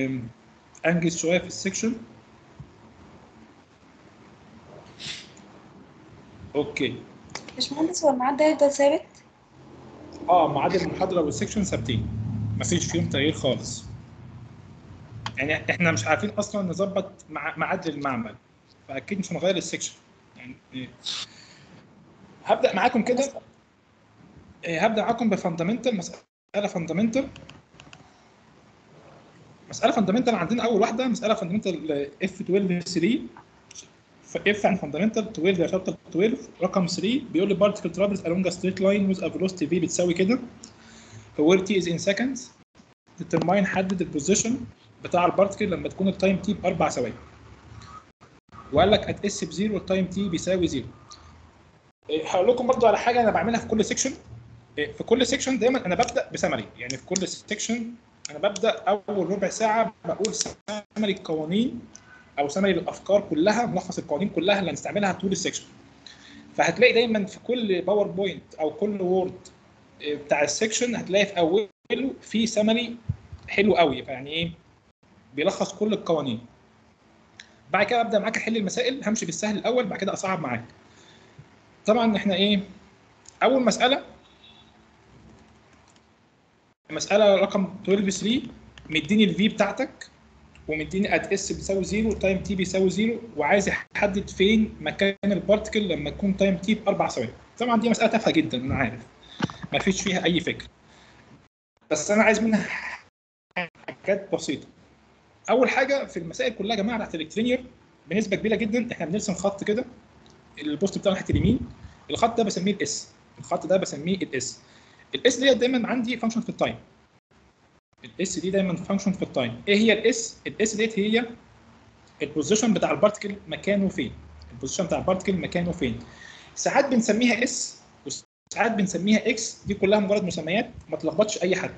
آم، انجز شويه في السكشن اوكي باشمهندس هو الميعاد ده هيفضل ثابت؟ اه ميعاد المحاضره والسكشن ثابتين مفيش فيهم تغيير خالص يعني احنا مش عارفين اصلا نظبط مع- ميعاد للمعمل فاكيد مش هنغير السكشن يعني إيه. هبدا معاكم كده إيه، هبدا معاكم بفاندامنتال مساله فاندامنتال مساله فاندامنتال عندنا اول واحده مساله فاندامنتال اف 12 3 اف عن فاندامنتال 12 يا شابتر 12 رقم 3 بيقول لي بارتكل ترافلز along a straight line with a velocity v بتساوي كده where t is in seconds determine حدد البوزيشن بتاع البارتكل لما تكون التايم تي باربع ثواني وقال لك ات اس بزيرو والتايم تي بيساوي زيرو إيه، هقول لكم برضو على حاجه انا بعملها في كل سيكشن في كل سيكشن دايما انا ببدا بسمري يعني في كل سيكشن انا ببدا اول ربع ساعه بقول سمري القوانين او سمري الافكار كلها ملخص القوانين كلها اللي هنستعملها طول السيكشن فهتلاقي دايما في كل باوربوينت او كل وورد بتاع السيكشن هتلاقي في اوله في سمري حلو قوي يعني ايه بيلخص كل القوانين بعد كده ابدا معاك احل المسائل همشي بالسهل الاول بعد كده اصعب معاك طبعا احنا ايه اول مساله مساله رقم 12 3 مديني الفي بتاعتك ومديني ات اس بيساوي زيرو تايم تي بيساوي زيرو وعايز يحدد فين مكان البارتكل لما يكون تايم تي باربع ثواني طبعا دي مساله تافهه جدا انا عارف ما فيش فيها اي فكره بس انا عايز منها حاجات بسيطه اول حاجه في المسائل كلها يا جماعه تحت الكترينير بنسبه كبيره جدا احنا بنرسم خط كده البوست بتاعه ناحيه اليمين الخط ده بسميه الاس الخط ده بسميه الاس الاس ديت دايما عندي فانكشن في التايم الاس دي دايما فانكشن في التايم ايه هي الاس الاس ديت هي البوزيشن بتاع البارتكل مكانه فين البوزيشن بتاع البارتكل مكانه فين ساعات بنسميها اس وساعات بنسميها اكس دي كلها مجرد مسميات ما تلخبطش اي حد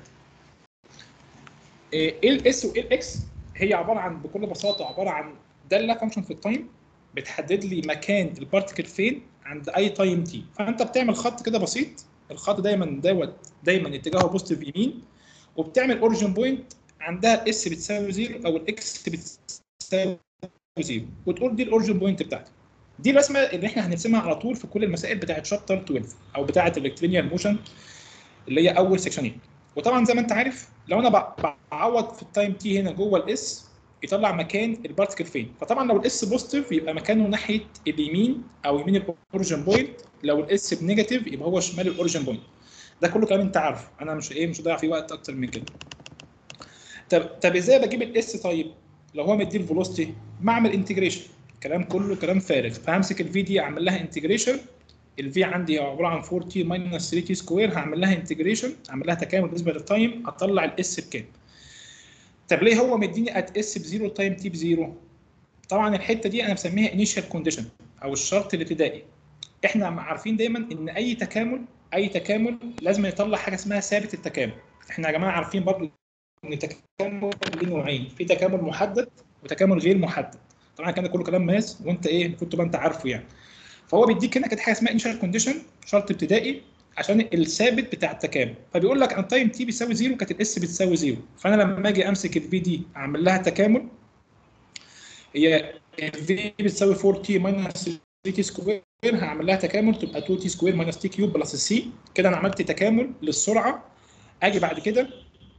ايه الاس وايه الاكس هي عباره عن بكل بساطه عباره عن داله فانكشن في التايم بتحدد لي مكان البارتكل فين عند اي تايم تي فانت بتعمل خط كده بسيط الخط دايما دوت دايما اتجاهه بوزيتيف يمين وبتعمل اوريجن بوينت عندها الاس بتساوي زيرو او الاكس بتساوي زيرو وتقول دي الاوريجن بوينت بتاعتك دي الرسمه اللي احنا هنرسمها على طول في كل المسائل بتاعت شابتر 12 او بتاعت الالكترونيال موشن اللي هي اول سكشنين وطبعا زي ما انت عارف لو انا بع- بعوض في التايم تي هنا جوه الاس يطلع مكان البارتكل فين فطبعا لو الاس بوزيتيف يبقى مكانه ناحيه اليمين او يمين الاوريجن بوينت لو الاس بنيجاتيف يبقى هو شمال الاوريجن بوينت ده كله كلام انت عارفه انا مش ايه مش هضيع فيه وقت اكتر من كده طب طب ازاي بجيب الاس طيب لو هو مدي الفيلوسيتي بعمل انتجريشن الكلام كله كلام فارغ فهمسك الفي دي اعمل لها انتجريشن الفي عندي عباره عن 4 تي ماينس 3 تي سكوير هعمل لها انتجريشن اعمل لها تكامل بالنسبه للتايم اطلع الاس بكام طب ليه هو مديني ات اس بزيرو تايم تي بزيرو طبعا الحته دي انا بسميها انيشال كونديشن او الشرط الابتدائي احنا عارفين دايما ان اي تكامل اي تكامل لازم يطلع حاجه اسمها ثابت التكامل احنا يا جماعه عارفين برضو ان التكامل ليه نوعين في تكامل محدد وتكامل غير محدد طبعا الكلام ده كله كلام ماس وانت ايه المفروض تبقى انت عارفه يعني فهو بيديك هنا كانت حاجه اسمها انيشال كونديشن شرط ابتدائي عشان الثابت بتاع التكامل فبيقول لك ان تايم تي بيساوي زيرو كانت الاس بتساوي زيرو فانا لما اجي امسك الفي دي اعمل لها تكامل هي الفي بتساوي 4 تي ماينس 3 تي سكوير هعمل لها تكامل تبقى 2 تي سكوير ماينس تي كيوب بلس سي كده انا عملت تكامل للسرعه اجي بعد كده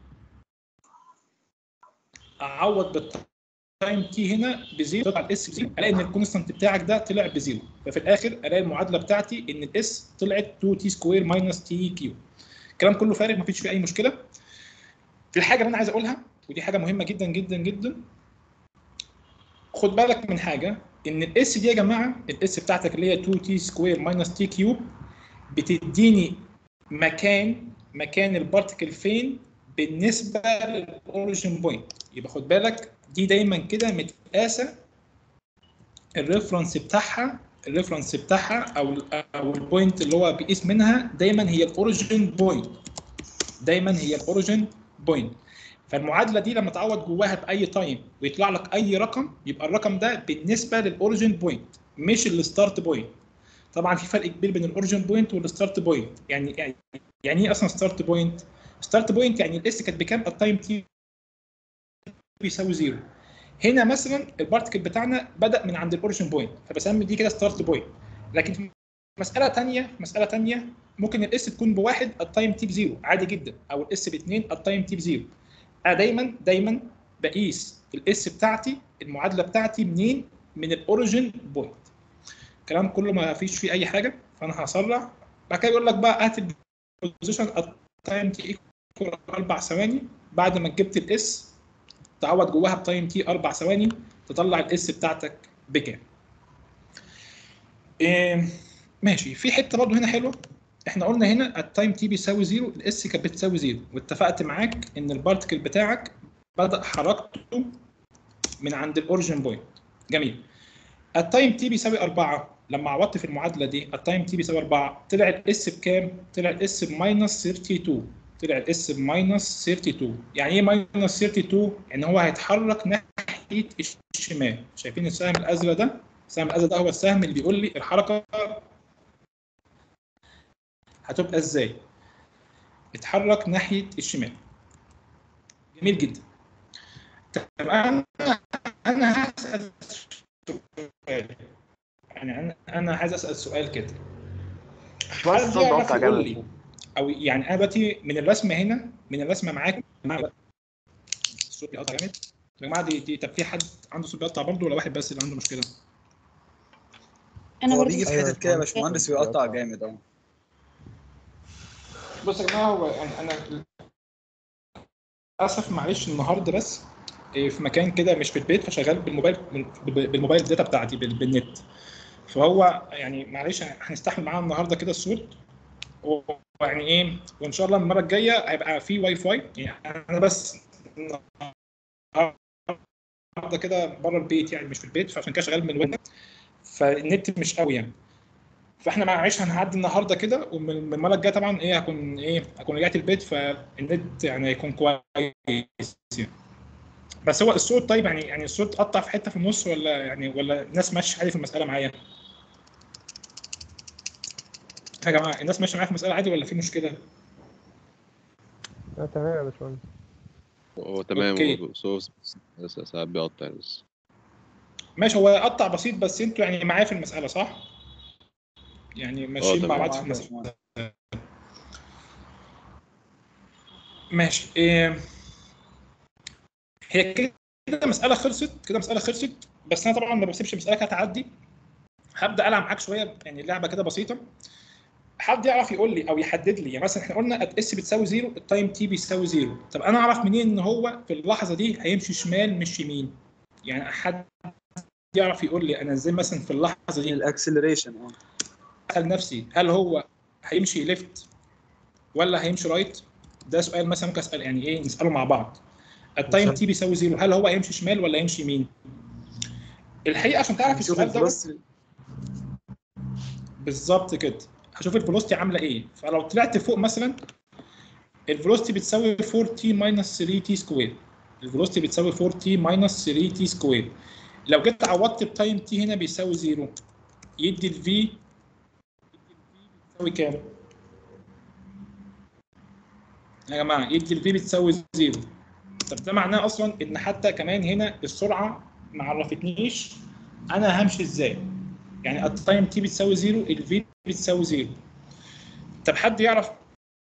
اعوض بالتايم تي هنا بزيرو تطلع الاس بزيرو الاقي ان الكونستنت بتاعك ده طلع بزيرو ففي الاخر الاقي المعادله بتاعتي ان الاس طلعت 2 تي سكوير ماينس تي كيوب الكلام كله فارغ مفيش فيه اي مشكله الحاجه اللي انا عايز اقولها ودي حاجه مهمه جدا جدا جدا خد بالك من حاجه ان الاس دي يا جماعه الاس بتاعتك اللي هي 2 تي سكوير ماينس تي كيوب بتديني مكان مكان البارتكل فين بالنسبه للاوريجن بوينت يبقى خد بالك دي دايما كده متقاسه الريفرنس بتاعها الريفرنس بتاعها او او البوينت اللي هو بيقيس منها دايما هي الاوريجن بوينت دايما هي الاوريجن بوينت فالمعادله دي لما تعوض جواها باي تايم ويطلع لك اي رقم يبقى الرقم ده بالنسبه للاوريجن بوينت مش الستارت بوينت طبعا في فرق كبير بين الاوريجن بوينت والستارت بوينت يعني يعني يعني ايه اصلا ستارت بوينت ستارت بوينت يعني الاس كانت بكام التايم تي بيساوي زيرو هنا مثلا البارتكل بتاعنا بدا من عند الاوريجن بوينت فبسمي دي كده ستارت بوينت لكن في مساله ثانيه مساله ثانيه ممكن الاس تكون بواحد التايم تي بزيرو عادي جدا او الاس باثنين التايم تي بزيرو انا دايما دايما بقيس الاس بتاعتي المعادله بتاعتي منين من الاوريجن بوينت الكلام كله ما فيش فيه اي حاجه فانا هسرع بعد كده يقول لك بقى هات البوزيشن التايم تي ايكوال اربع ثواني بعد ما جبت الاس تعوض جواها بتايم تي اربع ثواني تطلع الاس بتاعتك بكام إيه ماشي في حته برضو هنا حلوه احنا قلنا هنا التايم تي بيساوي زيرو الاس كانت بتساوي زيرو واتفقت معاك ان البارتكل بتاعك بدا حركته من عند الاوريجن بوينت جميل التايم تي بيساوي 4 لما عوضت في المعادله دي التايم تي بيساوي 4 طلع الاس بكام؟ طلع الاس بماينس 32 طلع الاس بماينس 32 يعني ايه ماينس 32 يعني هو هيتحرك ناحيه الشمال شايفين السهم الازرق ده السهم الازرق ده هو السهم اللي بيقول لي الحركه هتبقى ازاي اتحرك ناحيه الشمال جميل جدا طب انا انا هسال سؤال يعني انا انا عايز اسال سؤال كده بس حد الصوت يعرف بقطع يقول لي جامد او يعني انا دلوقتي من الرسمه هنا من الرسمه معاك مع الصوت بيقطع جامد يا جماعه دي, دي طب في حد عنده صوت بيقطع برضه ولا واحد بس اللي عنده مشكله؟ انا هو برضه بيجي في أيوة حتت كده يا يا باشمهندس باشمهندس. ويقطع جامد اه بص يا جماعه هو يعني انا للاسف معلش النهارده بس إيه، في مكان كده مش في البيت فشغال بالموبايل بالموبايل داتا بتاعتي بال- بالنت فهو يعني معلش هنستحمل معاه النهارده كده الصوت ويعني ايه وان شاء الله المره الجايه هيبقى في واي فاي يعني انا بس النهارده كده بره البيت يعني مش في البيت فعشان كده شغال من الويب فالنت مش قوي يعني فاحنا معلش هنعدي النهارده كده ومن من المره الجايه طبعا ايه هكون ايه هكون رجعت البيت فالنت يعني هيكون كويس يعني. بس هو الصوت طيب يعني يعني الصوت قطع في حته في النص ولا يعني ولا الناس ماشيه عادي في المساله معايا؟ يا جماعه الناس ماشيه معايا في المساله عادي ولا في مشكله؟ اه تمام يا باشمهندس هو تمام أوكي. هو بس هو بس ساعات بيقطع بس ماشي هو قطع بسيط بس انتوا يعني معايا في المساله صح؟ يعني ماشيين مع تمام. بعض في المساله ماشي إيه هي كده كده مسألة خلصت كده مسألة خلصت بس أنا طبعا ما بسيبش المسألة كده تعدي هبدأ ألعب معاك شوية يعني لعبة كده بسيطة حد يعرف يقول لي أو يحدد لي يعني مثلا إحنا قلنا اس بتساوي زيرو التايم تي بيساوي زيرو طب أنا أعرف منين إن هو في اللحظة دي هيمشي شمال مش يمين يعني حد يعرف يقول لي أنا إزاي مثلا في اللحظة دي الاكسلريشن اه اسال نفسي هل هو هيمشي ليفت ولا هيمشي رايت ده سؤال مثلا ممكن اسال يعني ايه نساله مع بعض التايم بالظبط. تي بيساوي زيرو هل هو هيمشي شمال ولا هيمشي يمين الحقيقه عشان تعرف نشوف السؤال ده الفلوس بالظبط كده هشوف الفيلوستي عامله ايه فلو طلعت فوق مثلا الفيلوستي بتساوي 4 تي ماينس 3 تي سكوير الفيلوستي بتساوي 4 تي ماينس 3 تي سكوير لو جيت عوضت بتايم تي هنا بيساوي زيرو يدي الفي بتساوي كام؟ يا جماعه يدي الفي بتساوي زيرو طب ده معناه اصلا ان حتى كمان هنا السرعه ما عرفتنيش انا همشي ازاي يعني التايم تي بتساوي زيرو الفي بتساوي زيرو طب حد يعرف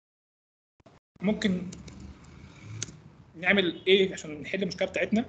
ممكن نعمل ايه عشان نحل المشكله بتاعتنا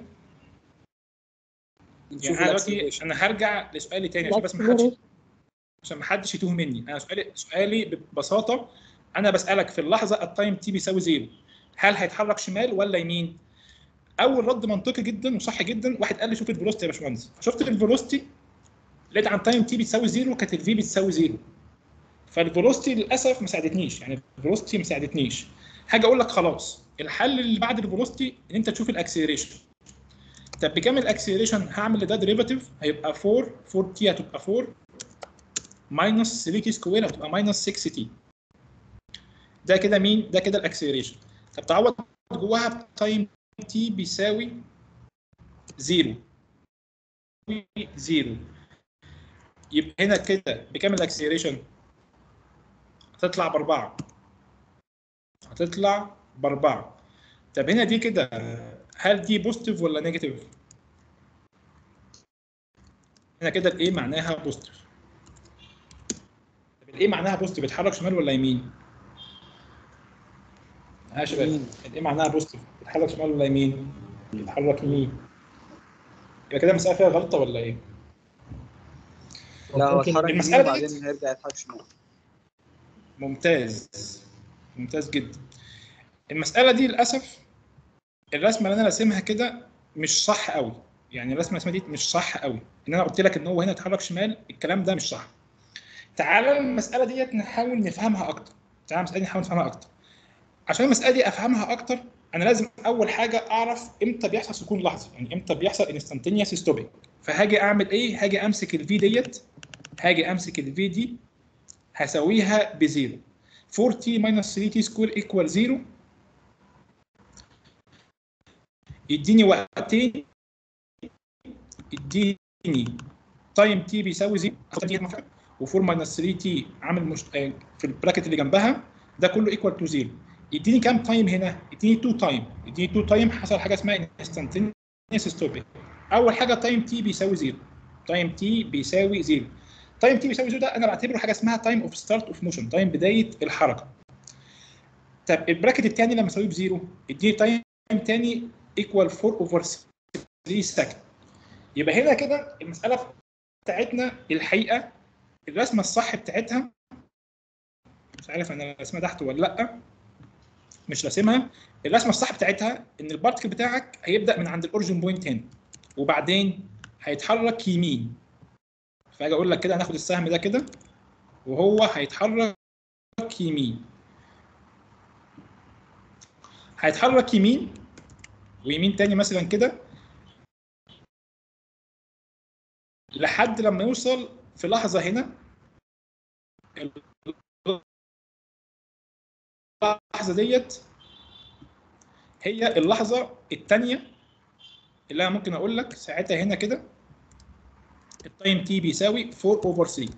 نشوف يعني انا دلوقتي الاكسلريشن انا هرجع لسؤالي تاني عشان بس ما حدش عشان ما حدش يتوه مني انا سؤالي سؤالي ببساطه انا بسالك في اللحظه التايم تي بيساوي زيرو هل هيتحرك شمال ولا يمين؟ اول رد منطقي جدا وصح جدا واحد قال لي شوف الفيلوستي يا باشمهندس فشفت الفيلوستي لقيت عن تايم تي بتساوي زيرو كانت الفي بتساوي زيرو فالفيلوستي للاسف ما ساعدتنيش يعني الفيلوستي ما ساعدتنيش حاجه اقول لك خلاص الحل اللي بعد الفيلوستي ان انت تشوف الاكسلريشن طب بكام الاكسلريشن هعمل لده ديريفاتيف هيبقى 4 4 تي هتبقى 4 ماينس 3 تي سكوير هتبقى ماينس 6 تي ده كده مين ده كده الاكسلريشن طب تعوض جواها تايم تي بيساوي زيرو زيرو يبقى هنا كده بكام الاكسلريشن هتطلع باربعه هتطلع باربعه طب هنا دي كده هل دي بوزيتيف ولا نيجاتيف؟ هنا كده الايه معناها بوزيتيف طب الايه معناها بوزيتيف بيتحرك شمال ولا يمين؟ ها يا شباب الايه معناها بوزيتيف بيتحرك شمال ولا يمين؟ بيتحرك يمين يبقى كده المسألة فيها غلطة ولا ايه؟ لا هو ممكن اتحرك المسألة يمين دي- وبعدين هيرجع يتحرك شمال ممتاز ممتاز جدا المسألة دي للأسف الرسمة اللي أنا راسمها كده مش صح قوي يعني الرسمة اللي راسمها دي مش صح قوي إن أنا قلت لك إن هو هنا اتحرك شمال الكلام ده مش صح تعالى المسألة ديت نحاول نفهمها أكتر تعالى المسألة دي نحاول نفهمها أكتر عشان المسألة دي أفهمها أكتر أنا لازم أول حاجة أعرف إمتى بيحصل سكون لحظي يعني إمتى بيحصل انستنتينيوس ستوبنج فهاجي أعمل إيه؟ هاجي أمسك الفي ديت هاجي أمسك الفي دي هساويها بزيرو 4t minus 3t square equal 0 يديني وقتين يديني تايم t بيساوي 0 و4 minus 3t عامل مش... آه، في البراكت اللي جنبها ده كله equal to 0 يديني كام تايم هنا؟ يديني 2 تايم يديني 2 تايم حصل حاجه اسمها instantaneous stopping اول حاجه تايم t بيساوي 0 تايم t بيساوي 0 تايم تي بيساوي 0 ده انا بعتبره حاجه اسمها تايم اوف ستارت اوف موشن تايم بدايه الحركه طب البراكت الثاني لما اساويه بزيرو اديني تايم ثاني ايكوال 4 اوفر 3 سكند يبقى هنا كده المساله بتاعتنا الحقيقه الرسمه الصح بتاعتها مش عارف انا رسمها تحت ولا لا مش راسمها الرسمه الصح بتاعتها ان البارتكل بتاعك هيبدا من عند الاوريجن بوينت هنا وبعدين هيتحرك يمين فاجي اقول لك كده هناخد السهم ده كده وهو هيتحرك يمين هيتحرك يمين ويمين تاني مثلا كده لحد لما يوصل في لحظة هنا اللحظة ديت هي اللحظة التانية اللي أنا ممكن أقول لك ساعتها هنا كده التايم تي بيساوي 4 اوفر 3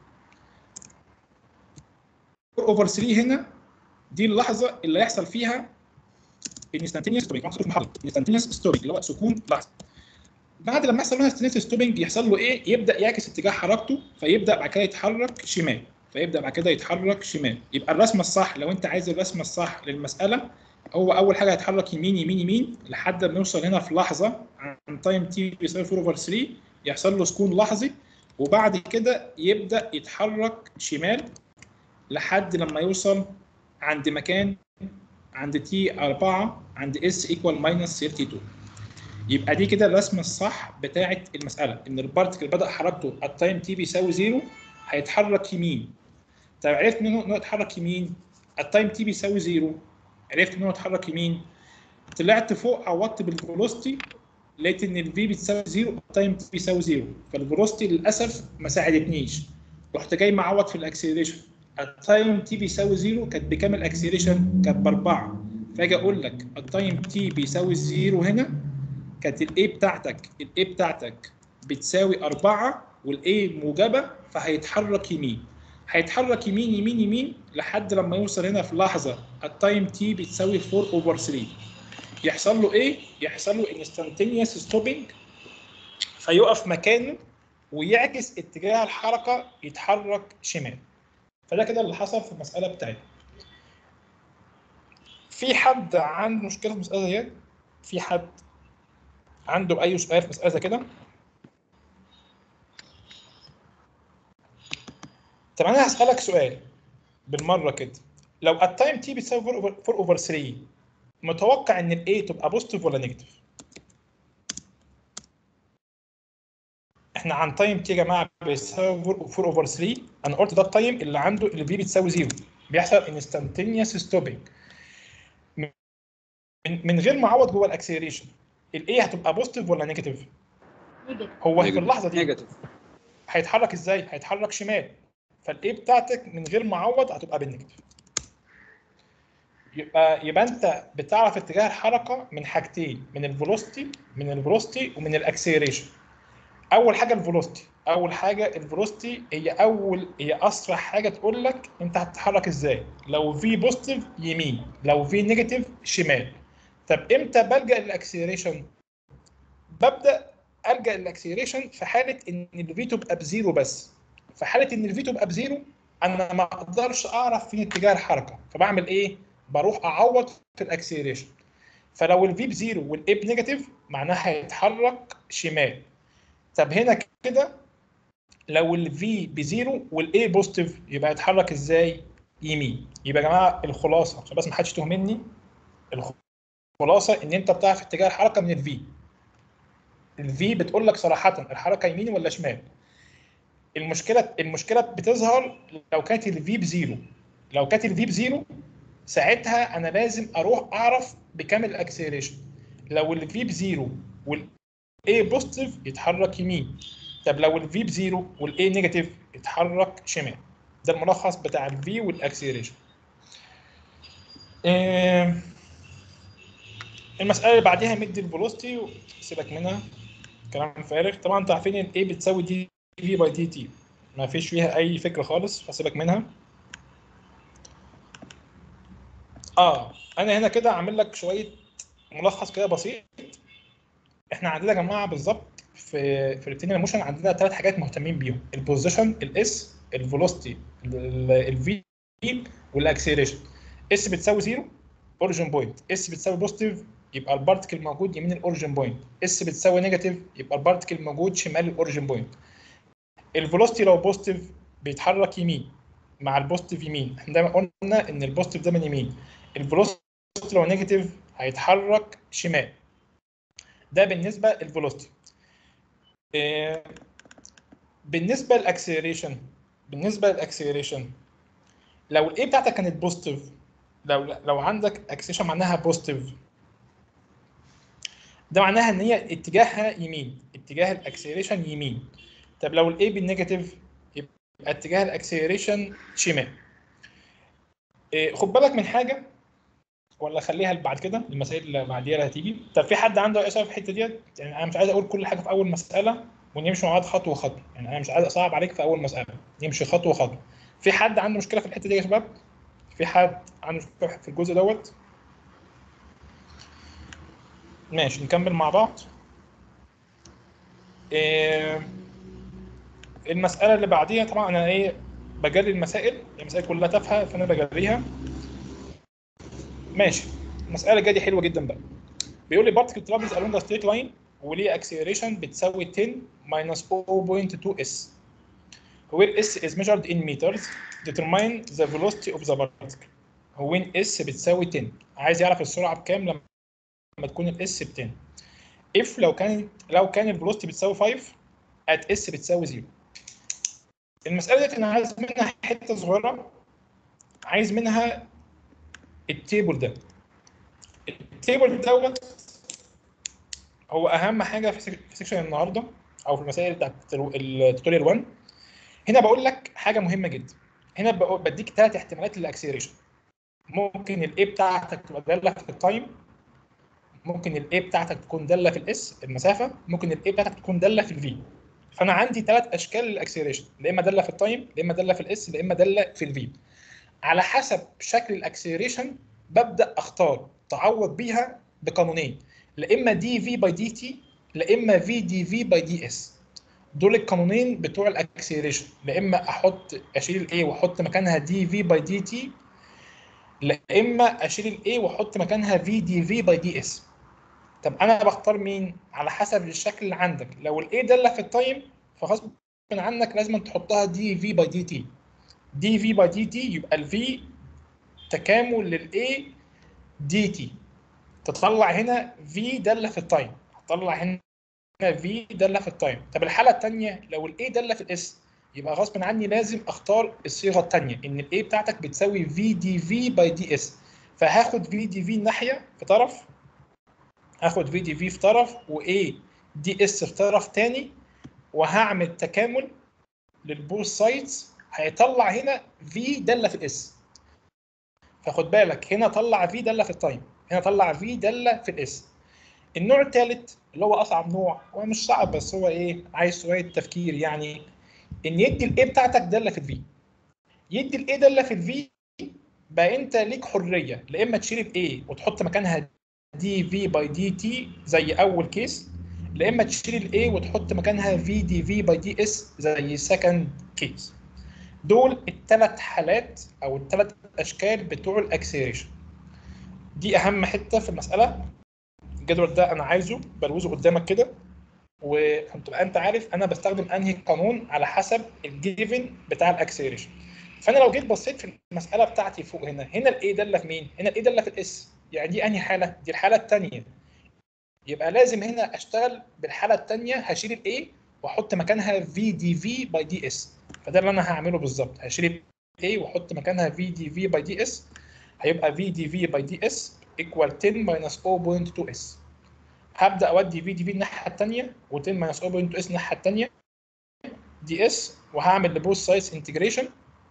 4 اوفر 3 هنا دي اللحظه اللي هيحصل فيها انستنتينيوس ستوبنج انستنتينيوس ستوبنج اللي هو سكون لحظه بعد لما يحصل له انستنتينيوس ستوبنج يحصل له ايه يبدا يعكس اتجاه حركته فيبدا بعد كده يتحرك شمال فيبدا بعد كده يتحرك شمال يبقى الرسمه الصح لو انت عايز الرسمه الصح للمساله هو اول حاجه هيتحرك يمين يمين يمين لحد ما يوصل هنا في لحظه عن تايم تي بيساوي 4 اوفر 3 يحصل له سكون لحظي وبعد كده يبدا يتحرك شمال لحد لما يوصل عند مكان عند تي 4 عند اس ايكوال ماينس 32 يبقى دي كده الرسمه الصح بتاعه المساله ان البارتكل بدا حركته التايم تي بيساوي زيرو هيتحرك يمين طب عرفت منه انه يتحرك يمين التايم تي بيساوي زيرو عرفت منه يتحرك يمين طلعت فوق عوضت بالفيلوستي لقيت ان الفي بتساوي زيرو التايم تي بيساوي زيرو فالفيلوستي للاسف ما ساعدتنيش رحت جاي معوض في الاكسلريشن التايم تي بيساوي زيرو كانت بكام الاكسلريشن؟ كانت باربعه فاجي اقول لك التايم تي بيساوي زيرو هنا كانت الاي بتاعتك الاي بتاعتك بتساوي أربعة والاي موجبة فهيتحرك يمين هيتحرك يمين يمين يمين لحد لما يوصل هنا في لحظة التايم تي بتساوي 4 اوفر 3 يحصل له ايه؟ يحصل له انستنتينيوس ستوبنج فيقف مكانه ويعكس اتجاه الحركة يتحرك شمال فده كده اللي حصل في المسألة بتاعتنا في حد عنده مشكلة في المسألة ديت؟ في حد عنده أي سؤال في مسألة زي كده؟ طب أنا هسألك سؤال بالمرة كده لو التايم تي بتساوي 4 اوفر 3 متوقع ان الاي تبقى بوزيتيف ولا نيجاتيف؟ احنا عن تايم تي يا جماعه بيساوي 4 اوفر 3 انا قلت ده التايم اللي عنده اللي بي بتساوي زيرو بيحصل انستنتينيوس ستوبنج من من غير ما اعوض جوه الاكسلريشن الاي هتبقى بوزيتيف ولا نيجاتيف؟ هو في Negative. اللحظه دي نيجاتيف هيتحرك ازاي؟ هيتحرك شمال فالاي بتاعتك من غير ما اعوض هتبقى بالنيجاتيف يبقى يبقى انت بتعرف اتجاه الحركه من حاجتين من الفيلوسيتي من الفيلوسيتي ومن الاكسلريشن اول حاجه الفيلوسيتي اول حاجه الفيلوسيتي هي اول هي اسرع حاجه تقول لك انت هتتحرك ازاي لو في بوزيتيف يمين لو في نيجاتيف شمال طب امتى بلجا للاكسلريشن ببدا الجا للاكسلريشن في حاله ان الفي تبقى بزيرو بس في حاله ان الفي تبقى بزيرو انا ما اقدرش اعرف فين اتجاه الحركه فبعمل ايه بروح اعوض في الاكسلريشن فلو الفي بزيرو والاي بنيجاتيف معناها هيتحرك شمال طب هنا كده لو الفي بزيرو والاي بوزيتيف يبقى يتحرك ازاي يمين يبقى يا جماعه الخلاصه عشان بس ما حدش يتوه مني الخلاصه ان انت بتعرف اتجاه الحركه من الفي الفي بتقول لك صراحه الحركه يمين ولا شمال المشكله المشكله بتظهر لو كانت الفي بزيرو لو كانت الفي بزيرو ساعتها انا لازم اروح اعرف بكام الاكسلريشن لو الفي بزيرو والاي بوزيتيف يتحرك يمين طب لو الفي بزيرو والاي نيجاتيف يتحرك شمال ده الملخص بتاع الفي والاكسلريشن المساله اللي بعديها مدي الفيلوسيتي سيبك منها كلام فارغ طبعا انتوا عارفين ان ايه بتساوي دي في باي دي تي ما فيش فيها اي فكره خالص فسيبك منها اه انا هنا كده عامل لك شويه ملخص كده بسيط احنا عندنا يا جماعه بالظبط في في الريتينال موشن عندنا ثلاث حاجات مهتمين بيهم البوزيشن الاس الفيلوسيتي الفي والاكسلريشن اس بتساوي زيرو اوريجن بوينت اس بتساوي بوزيتيف يبقى البارتكل موجود يمين الاوريجن بوينت اس بتساوي نيجاتيف يبقى البارتكل موجود شمال الاوريجن بوينت الفيلوسيتي لو بوزيتيف بيتحرك يمين مع البوزيتيف يمين احنا دايما قلنا ان البوزيتيف دايما يمين الفيلوسيتي لو نيجاتيف هيتحرك شمال ده بالنسبه للفيلوسيتي إيه بالنسبه للاكسلريشن بالنسبه للاكسلريشن لو الاي بتاعتك كانت بوزيتيف لو لو عندك اكسلريشن معناها بوزيتيف ده معناها ان هي اتجاهها يمين اتجاه الاكسلريشن يمين طب لو الاي بالنيجاتيف يبقى اتجاه الاكسلريشن شمال إيه خد بالك من حاجه ولا خليها بعد كده المسائل اللي بعديها اللي هتيجي طب في حد عنده اي سؤال في الحته ديت يعني انا مش عايز اقول كل حاجه في اول مساله ونمشي مع بعض خطوه خطوه يعني انا مش عايز اصعب عليك في اول مساله نمشي خطوه خطوه في حد عنده مشكله في الحته دي يا شباب في حد عنده مشكله في الجزء دوت ماشي نكمل مع بعض إيه المساله اللي بعديها طبعا انا ايه بجري المسائل المسائل كلها تافهه فانا بجريها ماشي المساله الجايه دي حلوه جدا بقى بيقول لي بارتكل ترافلز along a straight line وليه اكسلريشن بتساوي 10 minus 0.2 s where s is measured in meters determine the velocity of the particle when s بتساوي 10 عايز يعرف السرعه بكام لما لما تكون الاس ب 10 if لو كانت لو كان الفيلوسيتي بتساوي 5 at s بتساوي 0 المساله دي انا عايز منها حته صغيره عايز منها التيبل ده التيبل دوت هو اهم حاجه في سيكشن النهارده او في المسائل بتاعت التوتوريال 1 هنا بقول لك حاجه مهمه جدا هنا بديك ثلاث احتمالات للاكسلريشن ممكن الاي بتاعتك تبقى داله في التايم ممكن الاي بتاعتك تكون داله في الاس المسافه ممكن الاي بتاعتك تكون داله في الفي فانا عندي ثلاث اشكال للاكسلريشن يا اما داله في التايم يا اما داله في الاس يا اما داله في الفي على حسب شكل الاكسلريشن ببدا اختار تعوض بيها بقانونين لا اما دي في باي دي تي لا اما في دي في باي دي اس دول القانونين بتوع الاكسلريشن لا اما احط اشيل الاي واحط مكانها دي في باي دي تي لا اما اشيل الاي واحط مكانها في دي في باي دي اس طب انا بختار مين على حسب الشكل اللي عندك لو الاي داله في التايم فغصب عنك لازم تحطها دي في باي دي تي دي في باي دي تي يبقى الفي تكامل للاي دي تي تطلع هنا في داله في التايم هتطلع هنا في داله في التايم طب الحاله الثانيه لو الاي داله في الاس يبقى غصب عني لازم اختار الصيغه الثانيه ان الاي بتاعتك بتساوي في دي في باي دي اس فهاخد في دي في ناحيه في طرف هاخد في دي في في طرف واي دي اس في طرف تاني وهعمل تكامل للبوث سايدز هيطلع هنا في داله في الاس فخد بالك هنا طلع في داله في التايم هنا طلع في داله في الاس النوع الثالث اللي هو اصعب نوع هو مش صعب بس هو ايه عايز شويه تفكير يعني ان يدي الاي بتاعتك داله في الفي يدي الاي داله في الفي بقى انت ليك حريه لا اما تشيل الاي وتحط مكانها دي في باي دي تي زي اول كيس لا اما تشيل الاي وتحط مكانها في دي في باي دي اس زي سكند كيس دول الثلاث حالات او الثلاث اشكال بتوع الاكسلريشن دي اهم حته في المساله الجدول ده انا عايزه بلوزه قدامك كده وتبقى انت عارف انا بستخدم انهي قانون على حسب الجيفن بتاع الاكسلريشن فانا لو جيت بصيت في المساله بتاعتي فوق هنا هنا الاي داله في مين هنا الاي داله في الاس يعني دي انهي حاله دي الحاله الثانيه يبقى لازم هنا اشتغل بالحاله الثانيه هشيل الاي واحط مكانها في دي في باي دي اس فده اللي انا هعمله بالظبط هشيل الاي واحط مكانها في دي في باي دي اس هيبقى في دي في باي دي اس ايكوال 10 ماينس 0.2 اس هبدا اودي في دي في الناحيه الثانيه و10 ماينس 0.2 اس الناحيه الثانيه دي اس وهعمل لبوث سايز انتجريشن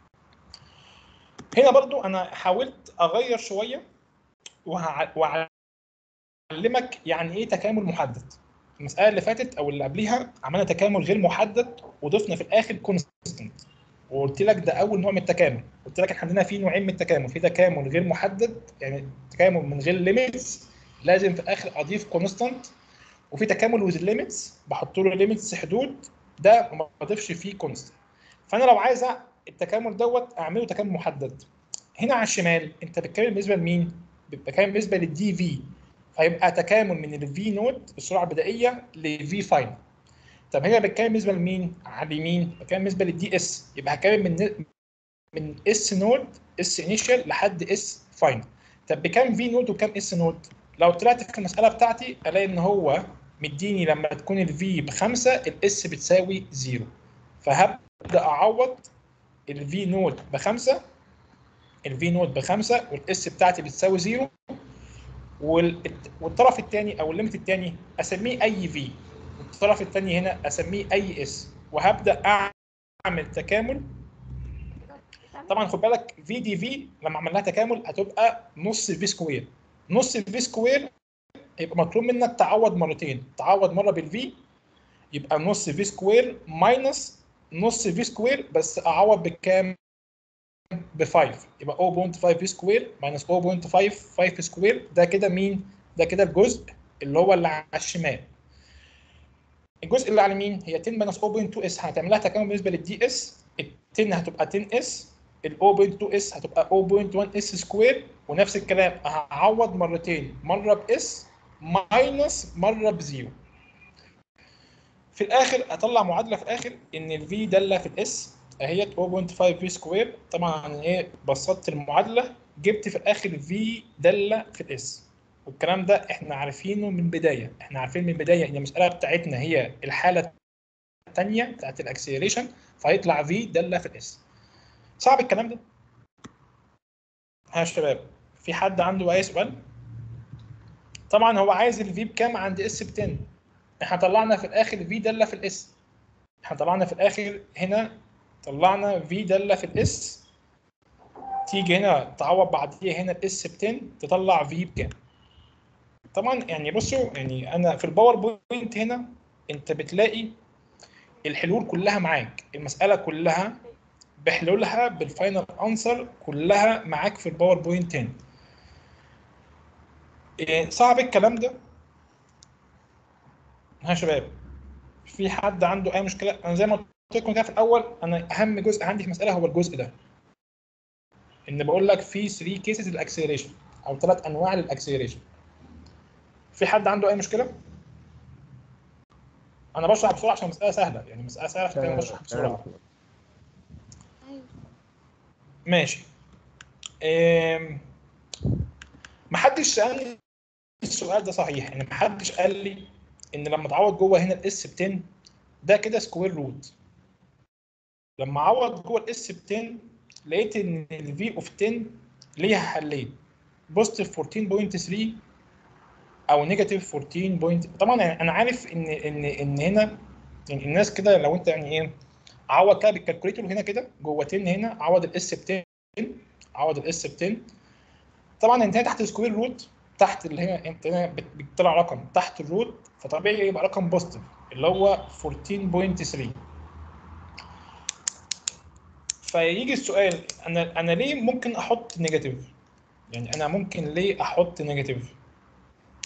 هنا برضو انا حاولت اغير شويه وهع- واعلمك يعني ايه تكامل محدد المساله اللي فاتت او اللي قبليها عملنا تكامل غير محدد وضفنا في الاخر كونستنت وقلت لك ده اول نوع من التكامل قلت لك احنا عندنا في نوعين من التكامل في تكامل غير محدد يعني تكامل من غير ليميتس لازم في الاخر اضيف كونستنت وفي تكامل وذ ليميتس بحط له ليميتس حدود ده ما بضيفش فيه كونستنت فانا لو عايز التكامل دوت اعمله تكامل محدد هنا على الشمال انت بتتكلم بالنسبه لمين؟ بتتكلم بالنسبه للدي في فيبقى تكامل من الفي نوت السرعه البدائيه لفي فاينل طب هنا بتكلم بالنسبه لمين؟ على اليمين بتكلم بالنسبه للدي اس يبقى هتكلم من من اس نود اس انيشال لحد اس فاينل طب بكام في نود وكام اس نود؟ لو طلعت في المساله بتاعتي الاقي ان هو مديني لما تكون الفي بخمسه الاس بتساوي زيرو فهبدا اعوض الفي نود بخمسه الفي نود بخمسه والاس بتاعتي بتساوي زيرو وال- والطرف الثاني او الليمت الثاني اسميه اي في والطرف الثاني هنا اسميه اي اس وهبدا اعمل تكامل طبعا خد بالك في دي في لما عملناها تكامل هتبقى نص في سكوير نص في سكوير يبقى مطلوب منك تعوض مرتين تعوض مره بالفي يبقى نص في سكوير ماينس نص في سكوير بس اعوض بكام ب 5 يبقى 0.5 في سكوير ماينس 0.5 5 سكوير ده كده مين ده كده الجزء اللي هو اللي على الشمال الجزء اللي على اليمين هي 10 ماينس 0.2 اس هتعملها تكامل بالنسبه للدي اس ال 10 هتبقى 10 اس ال 0.2 اس هتبقى 0.1 اس سكوير ونفس الكلام هعوض مرتين مره باس ماينس مره بزيرو في الاخر اطلع معادله في الاخر ان الفي داله في الاس اهي 0.5 في سكوير طبعا أنا ايه بسطت المعادله جبت في الاخر في داله في الاس والكلام ده احنا عارفينه من البدايه احنا عارفين من البدايه ان المساله بتاعتنا هي الحاله الثانيه بتاعت الاكسلريشن فهيطلع في داله في الاس صعب الكلام ده ها يا شباب في حد عنده اي سؤال طبعا هو عايز الفي بكام عند اس ب 10 احنا طلعنا في الاخر في داله في الاس احنا طلعنا في الاخر هنا طلعنا في داله في الاس تيجي هنا تعوض بعديها هنا الاس ب 10 تطلع في بكام طبعا يعني بصوا يعني انا في الباور بوينت هنا انت بتلاقي الحلول كلها معاك المساله كلها بحلولها بالفاينل انسر كلها معاك في الباور بوينت هنا إيه، صعب الكلام ده ها يا شباب في حد عنده اي مشكله انا زي ما قلت لكم كده في الاول انا اهم جزء عندي في المساله هو الجزء ده ان بقول لك في 3 كيسز للاكسلريشن او ثلاث انواع للاكسلريشن في حد عنده اي مشكله انا بشرح بسرعه عشان المساله سهله يعني مساله سهله عشان كده بشرح بسرعه ماشي أم... محدش سألني السؤال ده صحيح يعني محدش قال لي ان لما تعوض جوه هنا الاس ب 10 ده كده سكوير روت لما اعوض جوه الاس ب 10 لقيت ان الفي اوف 10 ليها حلين بوزيتيف 14.3 او نيجاتيف 14 بوينت طبعا يعني انا عارف ان ان ان هنا يعني الناس كده لو انت يعني ايه عوض كده بالكالكوليتور هنا كده جوه 10 هنا عوض الاس ب 10 عوض الاس ب 10 طبعا انت هنا تحت السكوير روت تحت اللي هي انت هنا بت- بتطلع رقم تحت الروت فطبيعي يبقى رقم بوزيتيف اللي هو 14.3 فيجي السؤال انا انا ليه ممكن احط نيجاتيف يعني انا ممكن ليه احط نيجاتيف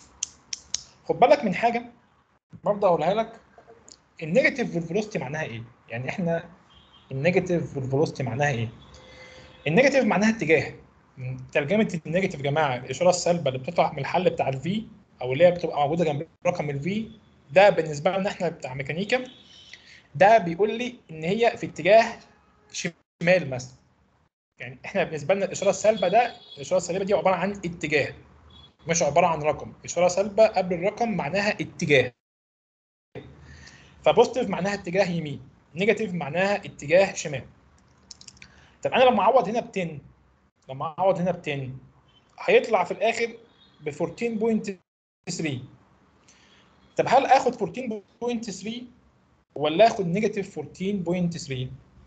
خد بالك من حاجه برضه اقولها لك النيجاتيف والفيلوسيتي معناها ايه؟ يعني احنا النيجاتيف والفيلوسيتي معناها ايه؟ النيجاتيف معناها اتجاه من ترجمه النيجاتيف يا جماعه الاشاره السالبه اللي بتطلع من الحل بتاع الفي او اللي هي بتبقى موجوده جنب رقم الفي ده بالنسبه لنا احنا بتاع ميكانيكا ده بيقول لي ان هي في اتجاه شمال مثلا يعني احنا بالنسبه لنا الاشاره السالبه ده الاشاره السالبه دي عباره عن اتجاه مش عباره عن رقم اشاره سالبه قبل الرقم معناها اتجاه فبوزيتيف معناها اتجاه يمين نيجاتيف معناها اتجاه شمال طب انا لما اعوض هنا ب 10 لما اعوض هنا ب 10 هيطلع في الاخر ب 14.3 طب هل اخد 14.3 ولا اخد نيجاتيف 14.3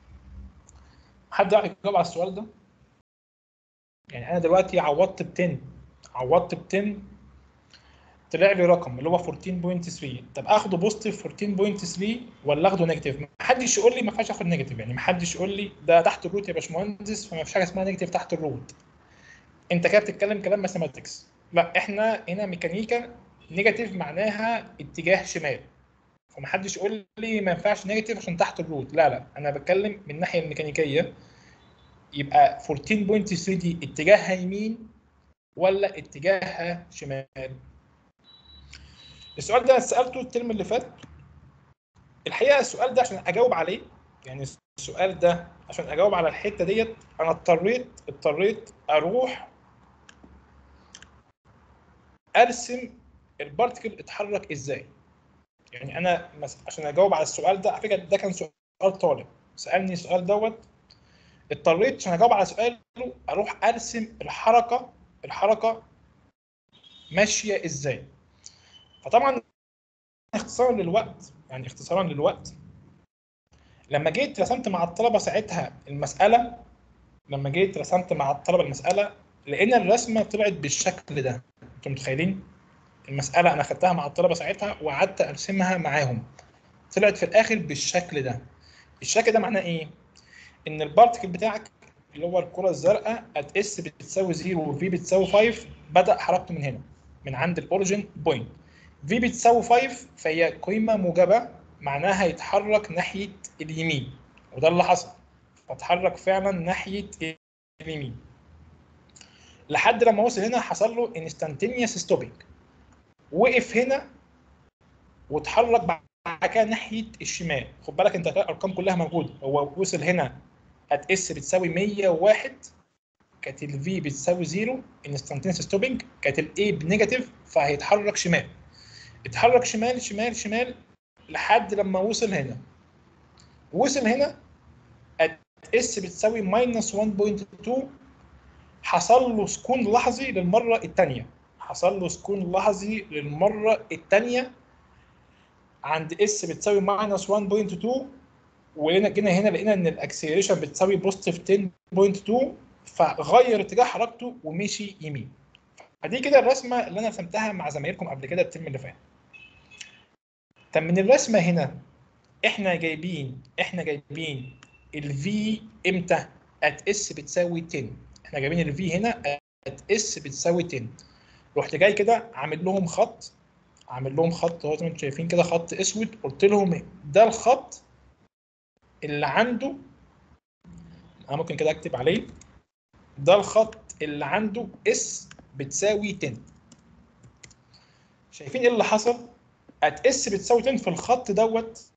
حد يعرف يجاوب على السؤال ده يعني انا دلوقتي عوضت ب 10 عوضت ب 10 طلع لي رقم اللي هو 14.3 طب اخده بوزيتيف 14.3 ولا اخده نيجاتيف ما حدش يقول لي ما ينفعش اخد نيجاتيف يعني ما حدش يقول لي ده تحت الروت يا باشمهندس فما فيش حاجه اسمها نيجاتيف تحت الروت انت كده بتتكلم كلام ماثيماتكس لا احنا هنا ميكانيكا نيجاتيف معناها اتجاه شمال فما حدش يقول لي ما ينفعش نيجاتيف عشان تحت الروت لا لا انا بتكلم من الناحيه الميكانيكيه يبقى 14.3 دي اتجاهها يمين ولا اتجاهها شمال السؤال ده سالته الترم اللي فات الحقيقه السؤال ده عشان اجاوب عليه يعني السؤال ده عشان اجاوب على الحته ديت انا اضطريت اضطريت اروح ارسم البارتكل اتحرك ازاي يعني انا مس- عشان اجاوب على السؤال ده على فكره ده كان سؤال طالب سالني السؤال دوت اضطريت عشان اجاوب على سؤاله اروح ارسم الحركه الحركه ماشيه ازاي فطبعا اختصارا للوقت يعني اختصارا للوقت لما جيت رسمت مع الطلبه ساعتها المساله لما جيت رسمت مع الطلبه المساله لقينا الرسمه طلعت بالشكل ده انتوا متخيلين المساله انا خدتها مع الطلبه ساعتها وقعدت ارسمها معاهم طلعت في الاخر بالشكل ده الشكل ده معناه ايه ان البارتكل بتاعك اللي هو الكره الزرقاء ات اس بتساوي 0 وفي بتساوي 5 بدا حركته من هنا من عند الاوريجن بوينت في بتساوي 5 فهي قيمه موجبه معناها يتحرك ناحيه اليمين وده اللي حصل فتحرك فعلا ناحيه اليمين لحد لما وصل هنا حصل له انستانتينيوس ستوبنج وقف هنا واتحرك بعد كده ناحيه الشمال خد بالك انت هتلاقي الارقام كلها موجوده هو وصل هنا ات اس بتساوي 101 كانت الفي بتساوي 0 انستانتينيوس ستوبنج كانت الاي بنيجاتيف فهيتحرك شمال اتحرك شمال شمال شمال لحد لما وصل هنا وصل هنا ات اس بتساوي ماينس 1.2 حصل له سكون لحظي للمره الثانيه حصل له سكون لحظي للمره الثانيه عند اس بتساوي ماينس 1.2 ولقينا جينا هنا لقينا ان الاكسلريشن بتساوي بوزيتيف 10.2 فغير اتجاه حركته ومشي يمين فدي كده الرسمه اللي انا رسمتها مع زمايلكم قبل كده الترم اللي فات طب من الرسمه هنا احنا جايبين احنا جايبين الفي امتى ات اس بتساوي 10 احنا جايبين الفي هنا ات اس بتساوي 10 رحت جاي كده عامل لهم خط عامل لهم خط اهو زي ما انتم شايفين كده خط اسود قلت لهم ده الخط اللي عنده انا ممكن كده اكتب عليه ده الخط اللي عنده اس بتساوي 10 شايفين ايه اللي حصل ات اس بتساوي 10 في الخط دوت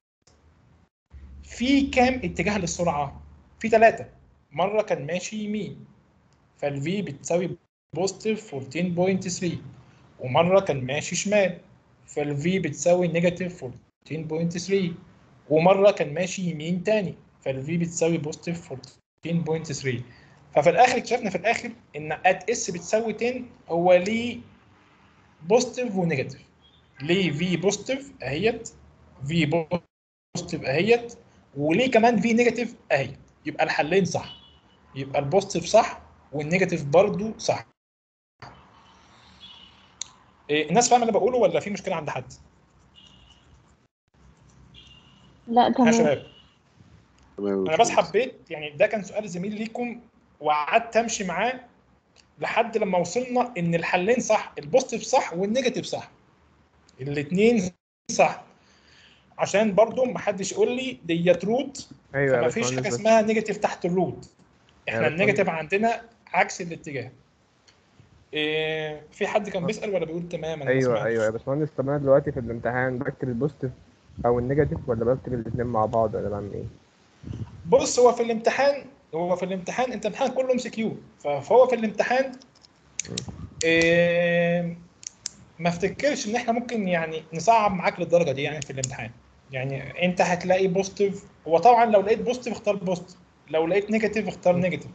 في كام اتجاه للسرعه في ثلاثه مره كان ماشي يمين فالفي بتساوي بوزيتيف 14.3 ومره كان ماشي شمال فالفي بتساوي نيجاتيف 14.3 ومره كان ماشي يمين تاني فالفي بتساوي بوزيتيف 14.3 ففي الاخر اكتشفنا في الاخر ان ات اس بتساوي 10 هو ليه بوزيتيف ونيجاتيف ليه في بوزيتيف اهيت في بوزيتيف اهيت وليه كمان في نيجاتيف اهي يبقى الحلين صح يبقى البوزيتيف صح والنيجاتيف برضو صح إيه الناس فاهمه اللي بقوله ولا في مشكله عند حد؟ لا يا تمام شباب تمام انا بس حبيت يعني ده كان سؤال زميل ليكم وقعدت امشي معاه لحد لما وصلنا ان الحلين صح البوزيتيف صح والنيجاتيف صح الاثنين صح عشان برضو ما حدش يقول لي ديت روت ايوه يا فما فيش باشمهندس حاجه بس. اسمها نيجاتيف تحت الروت احنا باشمهندس. النيجاتيف عندنا عكس الاتجاه إيه في حد كان بيسال ولا بيقول تمام انا ما ايوه سمعتش. ايوه يا باشمهندس طب انا دلوقتي في الامتحان بكتب البوزيتيف او النيجاتيف ولا بكتب الاثنين مع بعض ولا بعمل ايه؟ بص هو في الامتحان هو في الامتحان انت امتحان كله ام سي كيو فهو في الامتحان إيه ما افتكرش ان احنا ممكن يعني نصعب معاك للدرجه دي يعني في الامتحان يعني انت هتلاقي بوزيتيف هو طبعا لو لقيت بوزيتيف اختار بوزيتيف لو لقيت نيجاتيف اختار نيجاتيف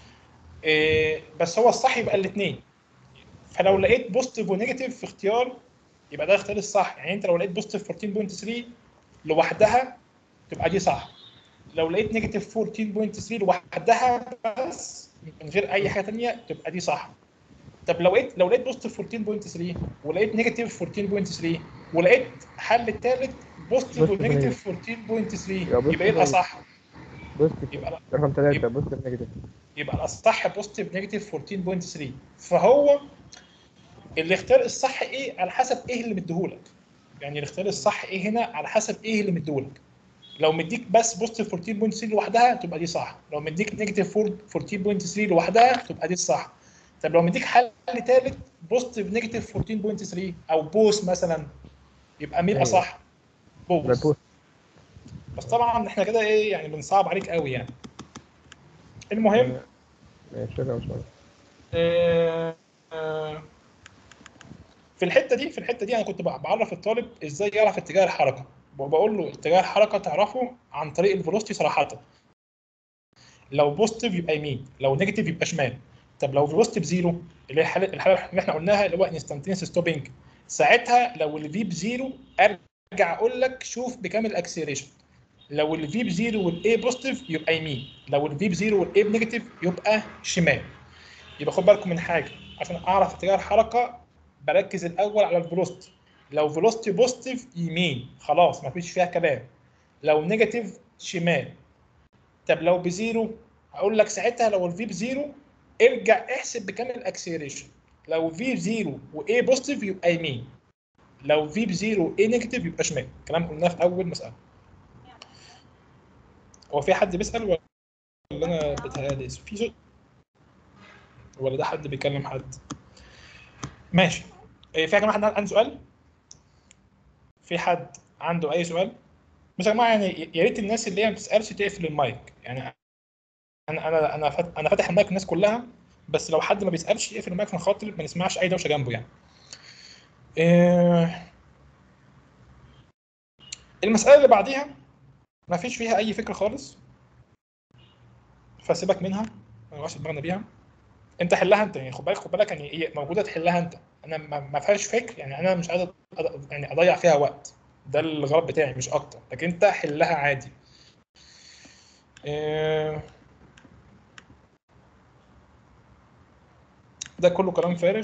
إيه بس هو الصح يبقى الاثنين فلو لقيت بوزيتيف ونيجاتيف في اختيار يبقى ده اختيار الصح يعني انت لو لقيت بوزيتيف 14.3 لوحدها تبقى دي صح لو لقيت نيجاتيف 14.3 لوحدها بس من غير اي حاجه ثانيه تبقى دي صح طب لو لقيت لو لقيت بوزيتيف 14.3 ولقيت نيجاتيف 14.3 ولقيت حل الثالث بوزيتيف Positive ونيجاتيف 14.3 يبقى يبقى يبقى positive صح بوزيتيف يبقى رقم ثلاثة يبقى- بوزيتيف نيجاتيف يبقى الاصح بوزيتيف نيجاتيف 14.3 فهو الاختيار الصح ايه على حسب ايه اللي مديهولك يعني الاختيار الصح ايه هنا على حسب ايه اللي مديهولك لو مديك بس بوزيتيف 14.3 لوحدها تبقى دي صح لو مديك نيجاتيف 14.3 لوحدها تبقى دي الصح طب لو مديك حل ثالث بوزيتيف نيجاتيف 14.3 او بوس مثلا يبقى مين أيوة. اصح يبقى بوس بوست بس طبعا احنا كده ايه يعني بنصعب عليك قوي يعني المهم ماشي شكرا يا باشمهندس آه، آه، في الحته دي في الحته دي انا كنت بع- بعرف الطالب ازاي يعرف اتجاه الحركه وبقول له اتجاه الحركه تعرفه عن طريق الفيلوسيتي صراحه لو بوزيتيف يبقى يمين لو نيجاتيف يبقى شمال طب لو فيلوسيتي بزيرو اللي هي الحاله الحاله اللي احنا قلناها اللي هو انستنتينيوس ستوبنج ساعتها لو الفي بزيرو ارجع اقول لك شوف بكام الاكسلريشن لو الفي بزيرو والاي بوزيتيف يبقى يمين لو الفي بزيرو والاي بنيجاتيف يبقى شمال يبقى خد بالكم من حاجه عشان اعرف اتجاه الحركه بركز الاول على الفيلوسيتي لو فيلوسيتي بوزيتيف يمين خلاص مفيش فيها كلام لو نيجاتيف شمال طب لو بزيرو هقول لك ساعتها لو الفي بزيرو ارجع احسب بكام الاكسلريشن لو في بزيرو واي بوزيتيف يبقى يمين لو في بزيرو واي نيجاتيف يبقى شمال كلام قلناه في اول مساله هو في حد بيسال ولا انا بتهيألي في صوت ولا ده حد بيكلم حد ماشي إيه، في يا جماعه حد عنده سؤال في حد عنده اي سؤال بس يا جماعه يعني يا ريت الناس اللي هي ما بتسالش تقفل المايك يعني انا انا انا فات- انا فاتح المايك للناس كلها بس لو حد ما بيسالش يقفل المايك عشان خاطر ما نسمعش اي دوشه جنبه يعني إيه، المساله اللي بعديها ما فيش فيها اي فكره خالص فسيبك منها ما نوقعش دماغنا بيها انت حلها انت يعني خد بالك خد بالك يعني هي موجوده تحلها انت انا ما ما فيهاش فكر يعني انا مش عايز أض- يعني اضيع فيها وقت ده الغرض بتاعي مش اكتر لكن انت حلها عادي إيه، ده كله كلام فارغ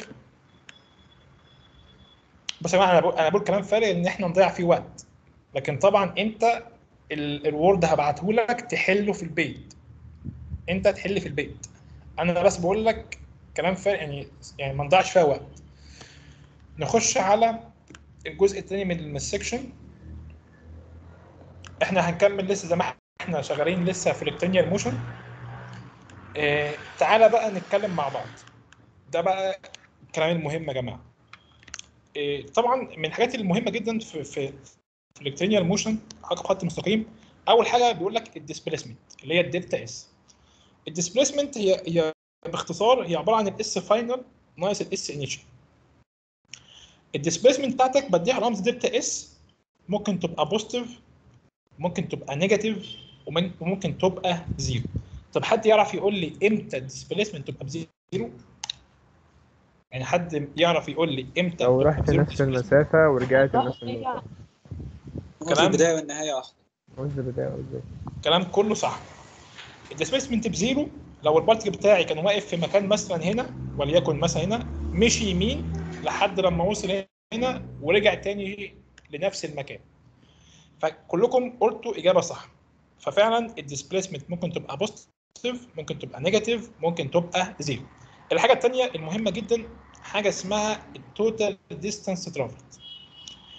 بس يا جماعه انا بقول انا بقول كلام فارغ ان احنا نضيع فيه وقت لكن طبعا انت ال- الوورد هبعته لك تحله في البيت انت تحل في البيت انا بس بقول لك كلام فارغ يعني يعني ما نضيعش فيها وقت نخش على الجزء الثاني من من السكشن احنا هنكمل لسه زي ما احنا شغالين لسه في الكترينيال موشن اه تعالى بقى نتكلم مع بعض ده بقى الكلام المهم يا جماعه اه طبعا من الحاجات المهمه جدا في في في الكترينيال موشن حركه خط مستقيم اول حاجه بيقول لك الديسبيسمنت اللي هي الدلتا اس الديسبيسمنت هي هي باختصار هي عباره عن الاس فاينل ناقص الاس انيشال الديسبيسمنت بتاعتك بديها رمز دلتا اس ممكن تبقى بوزيتيف ممكن تبقى نيجاتيف وممكن تبقى زيرو طب حد يعرف يقول لي امتى الديسبيسمنت تبقى بزيرو يعني حد يعرف يقول لي امتى لو تبقى رحت بزيرو نفس المسافة ورجعت لنفس النقطة في كلام- البدايه والنهايه واحده قلت البداية ازاي الكلام كله صح الديسبيسمنت بزيرو لو البارتكل بتاعي كان واقف في مكان مثلا هنا وليكن مثلا هنا مشي يمين لحد لما وصل هنا ورجع تاني لنفس المكان فكلكم قلتوا اجابه صح ففعلا الديسبيسمنت ممكن تبقى بوزيتيف ممكن تبقى نيجاتيف ممكن تبقى زيرو الحاجه الثانيه المهمه جدا حاجه اسمها التوتال ديستانس ترافلد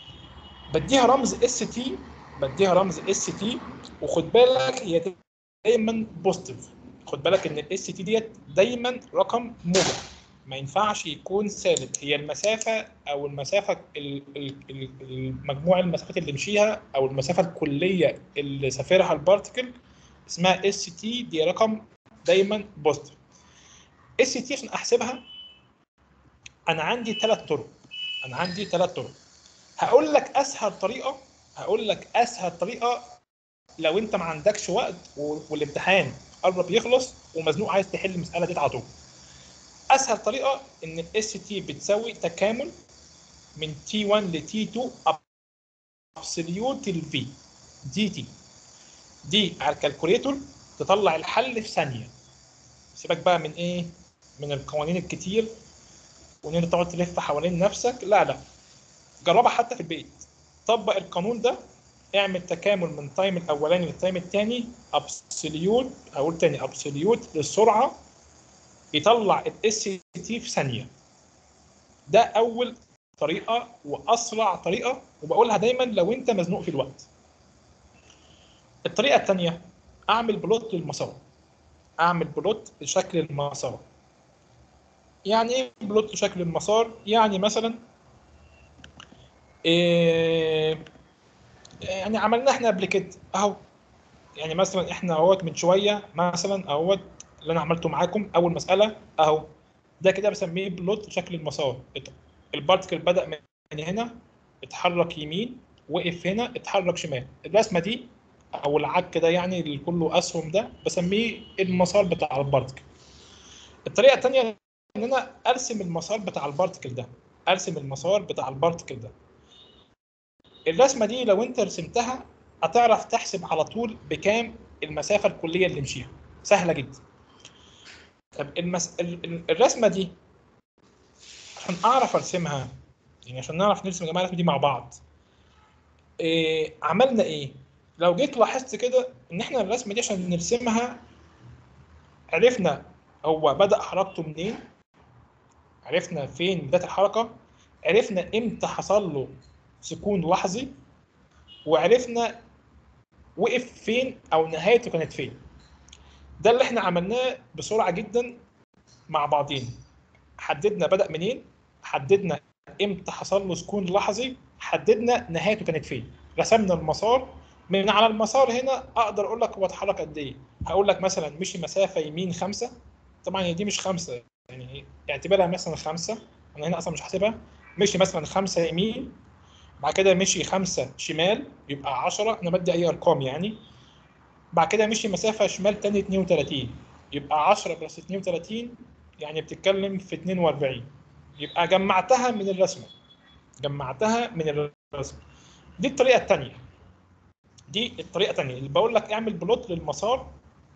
بديها رمز اس تي بديها رمز اس تي وخد بالك هي دايما بوزيتيف خد بالك ان الاس تي ديت دايما رقم موجب ما ينفعش يكون ثابت هي المسافه او المسافه ال- ال- ال- المجموع المسافات اللي مشيها او المسافه الكليه اللي سافرها البارتكل اسمها اس تي دي رقم دايما بوزيتيف اس تي عشان احسبها انا عندي ثلاث طرق انا عندي ثلاث طرق هقول لك اسهل طريقه هقول لك اسهل طريقه لو انت ما عندكش وقت و- والامتحان قرب يخلص ومزنوق عايز تحل المساله دي على طول اسهل طريقه ان الاس تي بتساوي تكامل من تي 1 ل تي 2 ابسوليوت الفي دي تي دي على الكالكوليتور تطلع الحل في ثانيه سيبك بقى من ايه من القوانين الكتير وان انت تقعد تلف حوالين نفسك لا لا جربها حتى في البيت طبق القانون ده اعمل تكامل من تايم الاولاني للتايم الثاني ابسوليوت هقول تاني ابسوليوت للسرعه يطلع الاس تي في ثانيه ده اول طريقه واسرع طريقه وبقولها دايما لو انت مزنوق في الوقت الطريقه الثانيه اعمل بلوت للمسار اعمل بلوت لشكل المسار يعني ايه بلوت لشكل المسار يعني مثلا إيه يعني عملنا احنا قبل كده اهو يعني مثلا احنا اهوت من شويه مثلا اهوت اللي انا عملته معاكم اول مساله اهو ده كده بسميه بلوت شكل المسار البارتكل بدا من هنا اتحرك يمين وقف هنا اتحرك شمال الرسمه دي او العك ده يعني اللي كله اسهم ده بسميه المسار بتاع البارتكل الطريقه الثانيه ان انا ارسم المسار بتاع البارتكل ده ارسم المسار بتاع البارتكل ده الرسمه دي لو انت رسمتها هتعرف تحسب على طول بكام المسافه الكليه اللي مشيها سهله جدا طب المس... ال- ال- الرسمه دي عشان اعرف ارسمها يعني عشان نعرف نرسم يا جماعه الرسمه دي مع بعض إيه عملنا ايه لو جيت لاحظت كده ان احنا الرسمه دي عشان نرسمها عرفنا هو بدا حركته منين عرفنا فين بدايه الحركه عرفنا امتى حصل له سكون لحظي وعرفنا وقف فين او نهايته كانت فين ده اللي احنا عملناه بسرعه جدا مع بعضين حددنا بدا منين حددنا امتى حصل له سكون لحظي حددنا نهايته كانت فين رسمنا المسار من على المسار هنا اقدر اقول لك هو اتحرك قد ايه هقول لك مثلا مشي مسافه يمين خمسة طبعا هي دي مش خمسة يعني اعتبرها مثلا خمسة انا هنا اصلا مش حاسبها مشي مثلا خمسة يمين بعد كده مشي خمسة شمال يبقى 10 انا بدي اي ارقام يعني بعد كده مشي مسافة شمال تاني 32 يبقى 10 بلس 32 يعني بتتكلم في 42 يبقى جمعتها من الرسمة جمعتها من الرسمة دي الطريقة التانية دي الطريقة التانية اللي بقول لك اعمل بلوت للمسار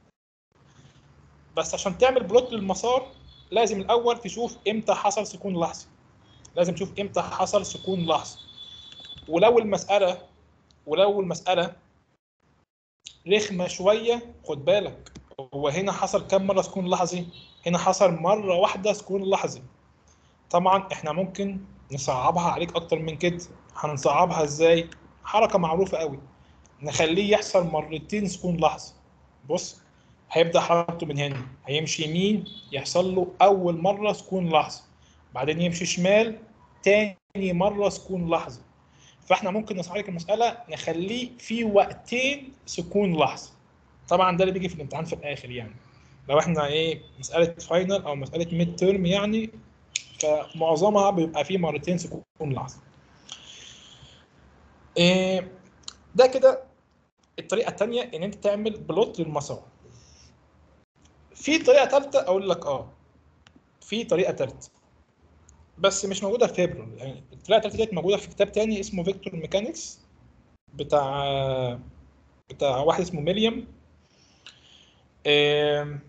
بس عشان تعمل بلوت للمسار لازم الأول تشوف امتى حصل سكون لحظي لازم تشوف امتى حصل سكون لحظي ولو المسألة ولو المسألة رخمة شوية خد بالك هو هنا حصل كم مرة سكون لحظي؟ هنا حصل مرة واحدة سكون لحظي طبعا احنا ممكن نصعبها عليك أكتر من كده هنصعبها ازاي؟ حركة معروفة قوي نخليه يحصل مرتين سكون لحظي بص هيبدأ حركته من هنا هيمشي يمين يحصل له أول مرة سكون لحظي بعدين يمشي شمال تاني مرة سكون لحظي فاحنا ممكن نصعب لك المساله نخليه في وقتين سكون لحظه طبعا ده اللي بيجي في الامتحان في الاخر يعني لو احنا ايه مساله فاينل او مساله ميد تيرم يعني فمعظمها بيبقى فيه مرتين سكون لحظه إيه ده كده الطريقه الثانيه ان انت تعمل بلوت للمسار في طريقه ثالثه اقول لك اه في طريقه ثالثه بس مش موجوده في فيبرو يعني الطريقه الثالثه ديت موجوده في كتاب تاني اسمه فيكتور ميكانكس بتاع بتاع واحد اسمه ميليام آم،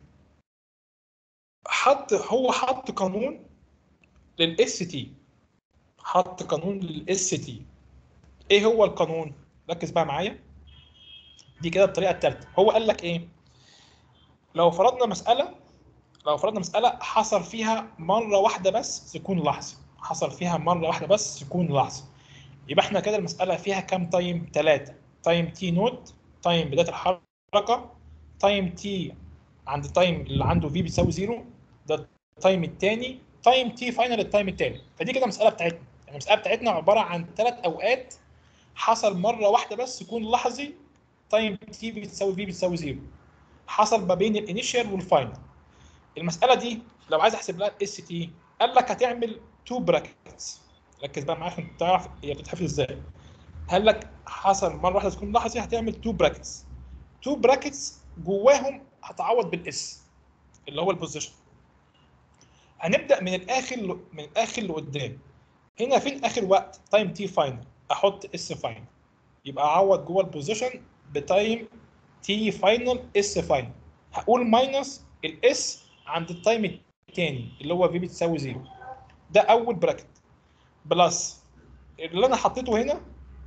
حط هو حط قانون للاس تي حط قانون للاس تي ايه هو القانون ركز بقى معايا دي كده الطريقه الثالثه هو قال لك ايه لو فرضنا مساله لو فرضنا مسألة حصل فيها مرة واحدة بس سكون لحظي حصل فيها مرة واحدة بس سكون لحظي يبقى احنا كده المساله فيها كام تايم 3 تايم تي نوت تايم بدايه الحركه تايم تي عند التايم اللي عنده في بيساوي زيرو ده التايم الثاني تايم تي فاينل التايم الثالث فدي كده المساله بتاعتنا يعني المساله بتاعتنا عباره عن ثلاث اوقات حصل مره واحده بس يكون لحظي تايم تي بتساوي في بتساوي زيرو حصل ما بين الانيشال والفاينل المساله دي لو عايز احسب لها اس تي قال لك هتعمل تو براكتس ركز بقى معايا عشان تعرف هي بتتحفظ ازاي قال لك حصل مره واحده تكون لحظي هتعمل تو براكتس تو براكتس جواهم هتعوض بالاس اللي هو البوزيشن هنبدا من الاخر ل- من الاخر لقدام هنا فين اخر وقت تايم تي فاينل احط اس فاينل يبقى اعوض جوه البوزيشن بتايم تي فاينل اس فاينل هقول ماينس الاس عند التايم الثاني اللي هو في بتساوي زيرو ده اول براكت بلس اللي انا حطيته هنا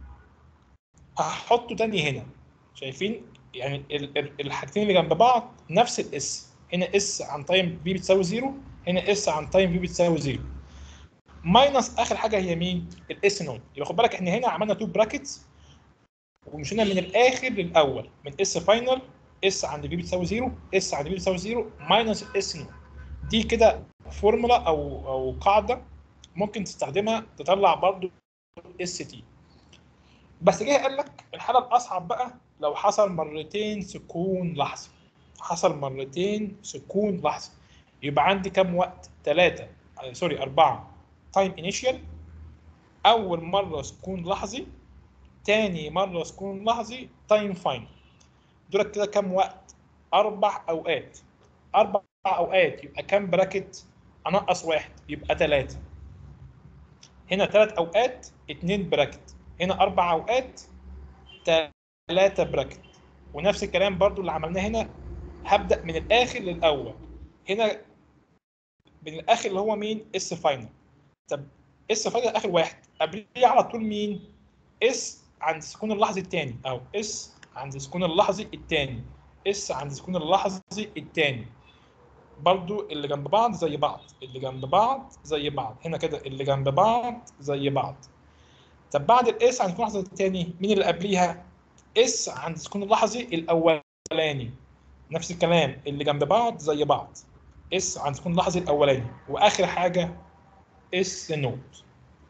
هحطه تاني هنا شايفين يعني ال- ال- الحاجتين اللي جنب بعض نفس الاس هنا اس عن تايم في بتساوي زيرو هنا اس عن تايم في بتساوي زيرو ماينس اخر حاجه هي مين الاس نون يبقى خد بالك احنا هنا عملنا تو براكتس ومشينا من الاخر للاول من اس فاينل اس عند في بتساوي زيرو اس عند في بتساوي زيرو ماينس الاس نون دي كده فورمولا او او قاعده ممكن تستخدمها تطلع برضو اس تي بس جه قال لك الحاله الاصعب بقى لو حصل مرتين سكون لحظه حصل مرتين سكون لحظه يبقى عندي كام وقت ثلاثة سوري أربعة تايم انيشال أول مرة سكون لحظي تاني مرة سكون لحظي تايم فاينل دول كده كام وقت أربع أوقات أربع أوقات يبقى كام براكت أنقص واحد يبقى ثلاثة هنا ثلاث أوقات اتنين براكت هنا أربع أوقات ثلاثة براكت ونفس الكلام برضو اللي عملناه هنا هبدأ من الآخر للأول هنا من الآخر اللي هو مين اس فاينل طب اس فاينل آخر واحد قبليه على طول مين اس عند السكون اللحظي الثاني أو اس عند السكون اللحظي الثاني اس عند السكون اللحظي الثاني برضو اللي جنب بعض زي بعض اللي جنب بعض زي بعض هنا كده اللي جنب بعض زي بعض طب بعد الاس عند السكون اللحظي الثاني مين اللي قبليها اس عند السكون اللحظي الاولاني نفس الكلام اللي جنب بعض زي بعض اس عند السكون اللحظي الاولاني واخر حاجه اس نوت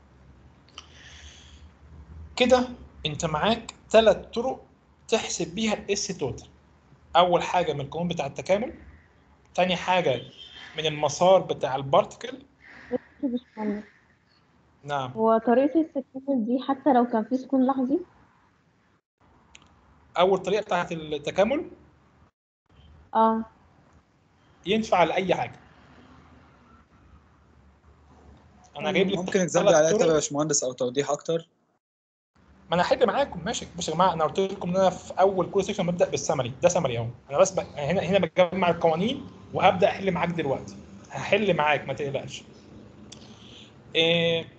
كده انت معاك ثلاث طرق تحسب بيها الاس توتال اول حاجه من القانون بتاع التكامل تاني حاجه من المسار بتاع البارتكل باشمهندس نعم هو طريقة التكامل دي حتى لو كان في سكون لحظي اول طريقه بتاعت التكامل اه ينفع لاي حاجه انا جايب لك ممكن تزود ثلاث عليها طرق. كده يا باشمهندس او توضيح اكتر ما انا هحل معاكم ماشي بصوا يا جماعه انا قلت لكم ان انا في اول كل سيكشن ببدا بالسمري ده سمري اهو انا بس ب... هنا هنا بجمع القوانين وهبدا احل معاك دلوقتي هحل معاك ما تقلقش إيه...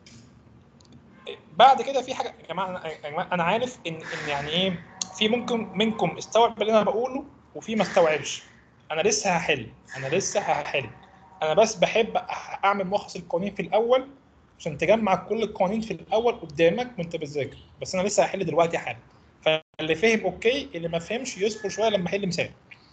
بعد كده في حاجه يا جماعه أنا- يا جماعه انا عارف ان ان يعني ايه في ممكن منكم استوعب اللي انا بقوله وفي ما استوعبش انا لسه هحل انا لسه هحل انا بس بحب أح- اعمل ملخص القوانين في الاول عشان تجمع كل القوانين في الاول قدامك وانت بتذاكر بس انا لسه هحل دلوقتي حل فاللي فهم اوكي اللي ما فهمش يصبر شويه لما احل مثال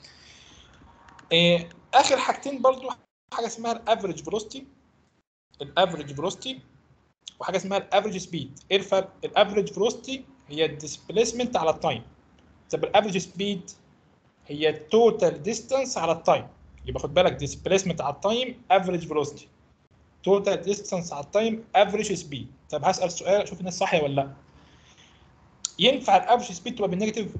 إيه اخر حاجتين برضو حاجه اسمها الافريج فيلوسيتي الافريج فيلوسيتي وحاجه اسمها الافريج سبيد ايه الفرق الافريج فيلوسيتي هي الديسبيسمنت على التايم طب الافريج سبيد هي التوتال ديستانس على التايم يبقى خد بالك ديسبيسمنت على التايم افريج فيلوسيتي توتال ديستانس على التايم افريج سبيد طب هسال سؤال اشوف الناس صح ولا لا ينفع الافريج سبيد تبقى بالنيجاتيف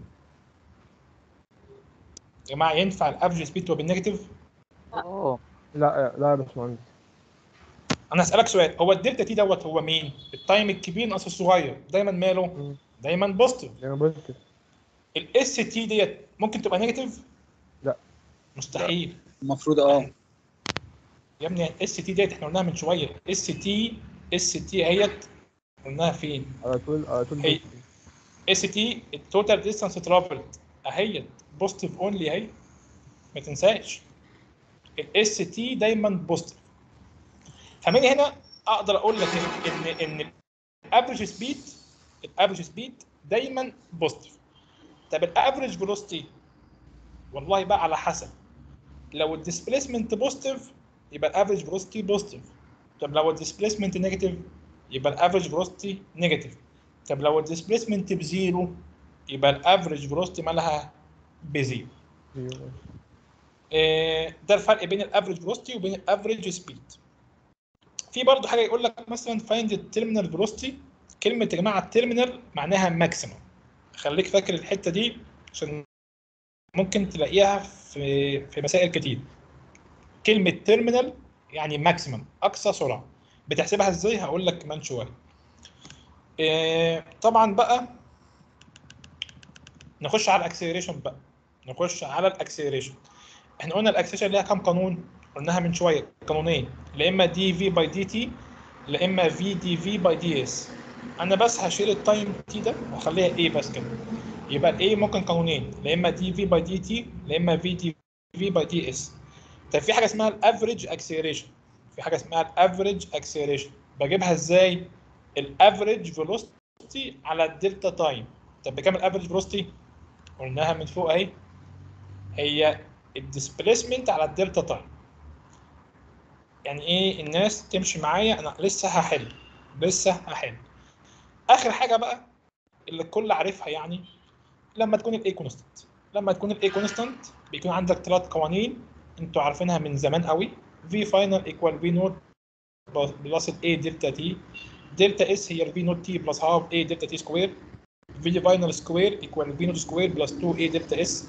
يا جماعه ينفع الافريج سبيد تبقى بالنيجاتيف اه لا لا يا باشمهندس انا هسالك سؤال هو الدلتا تي دوت هو مين التايم الكبير ناقص الصغير دايما ماله مم. دايما بوزيتيف يعني بوزيتيف الاس تي ديت ممكن تبقى نيجاتيف لا. مستحيل المفروض اه يا ابني اس تي ديت احنا قلناها من شويه اس تي اس تي اهيت قلناها فين على طول على طول هي- بوزيتيف. اس تي التوتال ديستانس ترافلد اهيت بوزيتيف اونلي اهي ما تنساش الاس تي دايما بوزيتيف فمن هنا اقدر اقول لك ان ان ان الافريج سبيد الافريج سبيد دايما بوزيتيف طب الافريج فيلوسيتي والله بقى على حسب لو الديسبيسمنت بوزيتيف يبقى الافريج فيلوسيتي بوزيتيف طب لو الديسبيسمنت نيجاتيف يبقى الافريج فيلوسيتي نيجاتيف طب لو الديسبيسمنت بزيرو يبقى الافريج فيلوسيتي مالها بزيرو آه، ده الفرق بين الافريج فيلوسيتي وبين الافريج سبيد في برضه حاجه يقول لك مثلا فايند التيرمينال فيلوسيتي كلمه يا جماعه التيرمينال معناها ماكسيمم خليك فاكر الحته دي عشان ممكن تلاقيها في في مسائل كتير كلمه تيرمينال يعني ماكسيمم اقصى سرعه بتحسبها ازاي هقول لك كمان شويه آه، طبعا بقى نخش على الاكسلريشن بقى نخش على الاكسلريشن احنا قلنا الاكسلريشن ليها كام قانون قلناها من شويه قانونين لا اما دي في باي دي تي لا اما في دي في باي دي اس انا بس هشيل التايم تي ده واخليها ايه بس كده يبقى الايه ممكن قانونين لا اما دي في باي دي تي لا اما في دي في باي دي اس طب في حاجه اسمها الافريج اكسلريشن في حاجه اسمها الافريج اكسلريشن بجيبها ازاي الافريج فيلوسيتي على الدلتا تايم طب بكام الافريج فيلوسيتي قلناها من فوق اهي هي الديسبيسمنت على الدلتا تايم يعني ايه الناس تمشي معايا انا لسه هحل لسه هحل اخر حاجه بقى اللي الكل عارفها يعني لما تكون الاي كونستانت لما تكون الاي كونستانت بيكون عندك ثلاث قوانين انتوا عارفينها من زمان قوي في فاينل ايكوال في نوت بلس الاي دلتا تي دلتا اس هي الفي نوت تي بلس هاف اي دلتا تي سكوير في فاينل سكوير ايكوال في نوت سكوير بلس 2 اي دلتا اس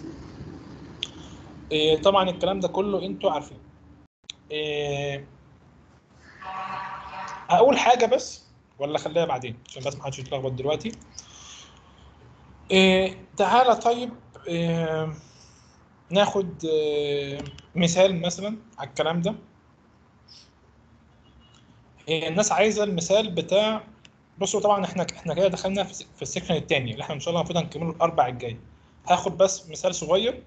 إيه طبعا الكلام ده كله انتوا عارفين إيه هقول حاجه بس ولا خليها بعدين عشان بس ما حدش يتلخبط دلوقتي إيه تعالى طيب إيه ناخد إيه مثال مثلا على الكلام ده إيه الناس عايزه المثال بتاع بصوا طبعا احنا احنا كده دخلنا في, في السكشن الثاني اللي احنا ان شاء الله المفروض هنكمله الاربع الجاي هاخد بس مثال صغير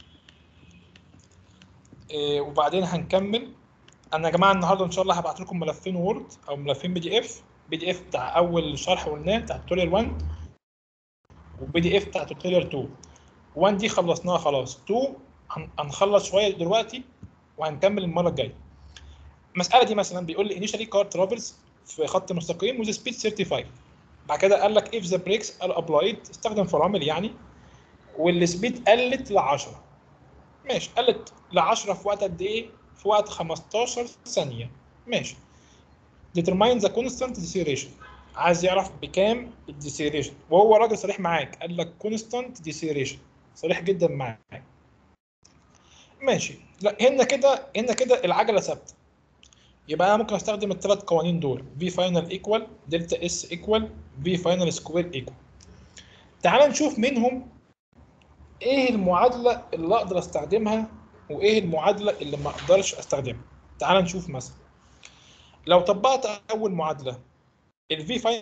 إيه وبعدين هنكمل انا يا جماعه النهارده ان شاء الله هبعت لكم ملفين وورد او ملفين بي دي اف بي دي اف بتاع اول شرح قلناه بتاع توتوريال 1 وبي دي اف بتاع توتوريال 2 1 دي خلصناها خلاص 2 هن- هنخلص شويه دلوقتي وهنكمل المره الجايه المساله دي مثلا بيقول لي initially car travels في خط مستقيم with speed 35 بعد كده قال لك if the brakes are applied استخدم فرامل يعني والسبيد قلت ل 10 ماشي قلت ل 10 في وقت قد ايه؟ في وقت 15 ثانية ماشي determine the constant deceleration عايز يعرف بكام الديسيريشن وهو راجل صريح معاك قال لك constant deceleration صريح جدا معاك ماشي لا هنا كده هنا كده العجلة ثابتة يبقى انا ممكن استخدم الثلاث قوانين دول في فاينل ايكوال دلتا اس ايكوال في فاينل سكوير ايكوال تعال نشوف منهم ايه المعادله اللي اقدر استخدمها وايه المعادله اللي ما اقدرش استخدمها تعال نشوف مثلا لو طبقت اول معادله الفي فاينل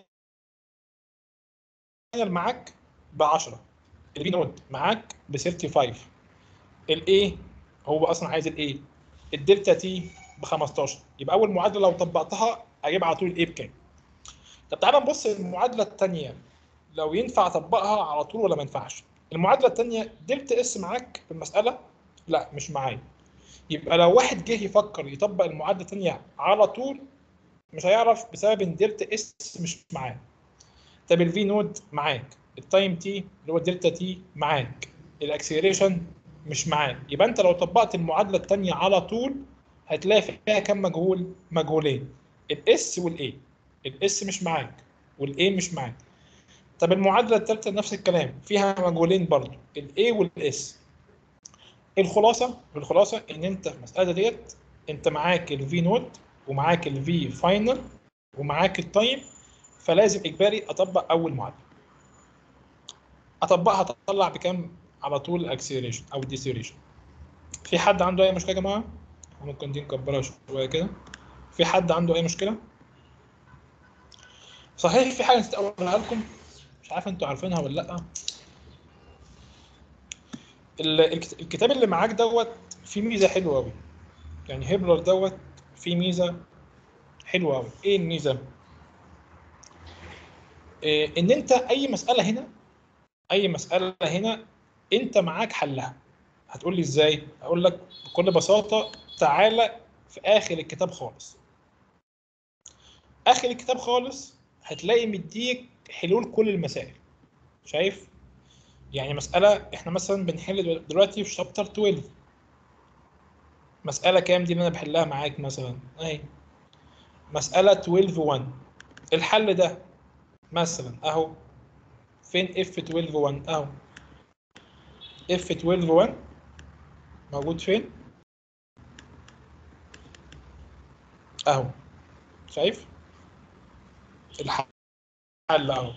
معاك ب 10 الفي نود معاك ب 35 الاي هو اصلا عايز الاي الدلتا تي ب 15 يبقى اول معادله لو طبقتها اجيب على طول الاي بكام طب تعال نبص المعادله الثانيه لو ينفع اطبقها على طول ولا ما ينفعش المعادله الثانيه دلتا اس معاك في المساله لا مش معايا يبقى لو واحد جه يفكر يطبق المعادله الثانيه على طول مش هيعرف بسبب ان دلتا اس مش معاه طب الفي نود معاك التايم تي اللي هو الدلتا تي معاك الاكسلريشن مش معاك يبقى انت لو طبقت المعادله الثانيه على طول هتلاقي فيها كام مجهول مجهولين الاس والاي الاس مش معاك والاي مش معاك طب المعادله الثالثه نفس الكلام فيها مجهولين برضو الاي والاس الخلاصه الخلاصه ان انت في المساله ديت انت معاك الفي نود ومعاك الفي فاينل ومعاك التايم فلازم اجباري اطبق اول معادله اطبقها اطلع بكام على طول الاكسلريشن او الديسيريشن في حد عنده اي مشكله يا جماعه ممكن دي نكبرها شويه كده في حد عنده اي مشكله صحيح في حاجه نسيت اقولها لكم مش عارف انتوا عارفينها ولا لا ال- الكت- الكتاب اللي معاك دوت فيه ميزه حلوه قوي يعني هيبلر دوت فيه ميزه حلوه قوي ايه الميزه إيه، ان انت اي مساله هنا اي مساله هنا انت معاك حلها هتقول لي ازاي اقول لك بكل بساطه تعالى في اخر الكتاب خالص اخر الكتاب خالص هتلاقي مديك حلول كل المسائل شايف يعني مساله احنا مثلا بنحل دلوقتي في شابتر 12 مساله كام دي اللي انا بحلها معاك مثلا اهي مساله 12 1 الحل ده مثلا اهو فين اف 12 1 اهو اف 12 1 موجود فين اهو شايف الحل اهو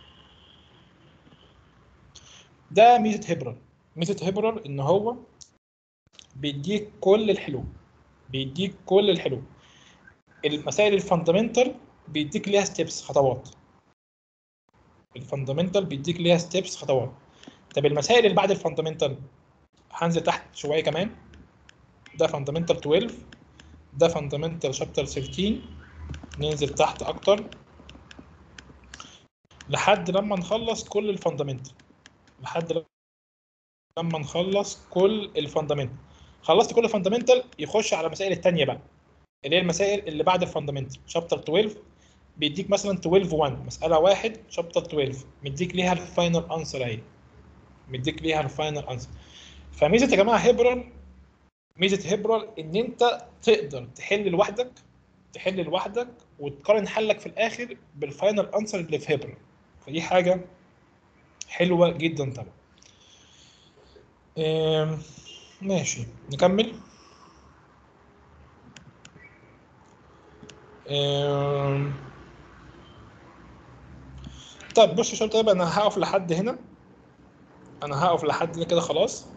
ده ميزه هيبرر ميزه هيبرر ان هو بيديك كل الحلول بيديك كل الحلول المسائل الفاندامنتال بيديك ليها ستيبس خطوات الفاندامنتال بيديك ليها ستيبس خطوات طب المسائل اللي بعد الفاندامنتال هنزل تحت شويه كمان ده فاندامنتال 12 ده فاندامنتال شابتر 13 ننزل تحت اكتر لحد لما نخلص كل الفاندامنتال لحد لما نخلص كل الفاندامنتال خلصت كل الفاندامنتال يخش على المسائل الثانيه بقى اللي هي المسائل اللي بعد الفاندامنتال شابتر 12 بيديك مثلا 12 1 مساله واحد شابتر 12 مديك ليها الفاينل انسر اهي مديك ليها الفاينل انسر فميزه يا جماعه هيبرال ميزه هيبرال ان انت تقدر تحل لوحدك تحل لوحدك وتقارن حلك في الاخر بالفاينل انسر اللي في هيبرال فدي حاجه حلوه جدا طبعا آم، ماشي نكمل آم، طب بص يا شباب طيب انا هقف لحد هنا انا هقف لحد هنا كده خلاص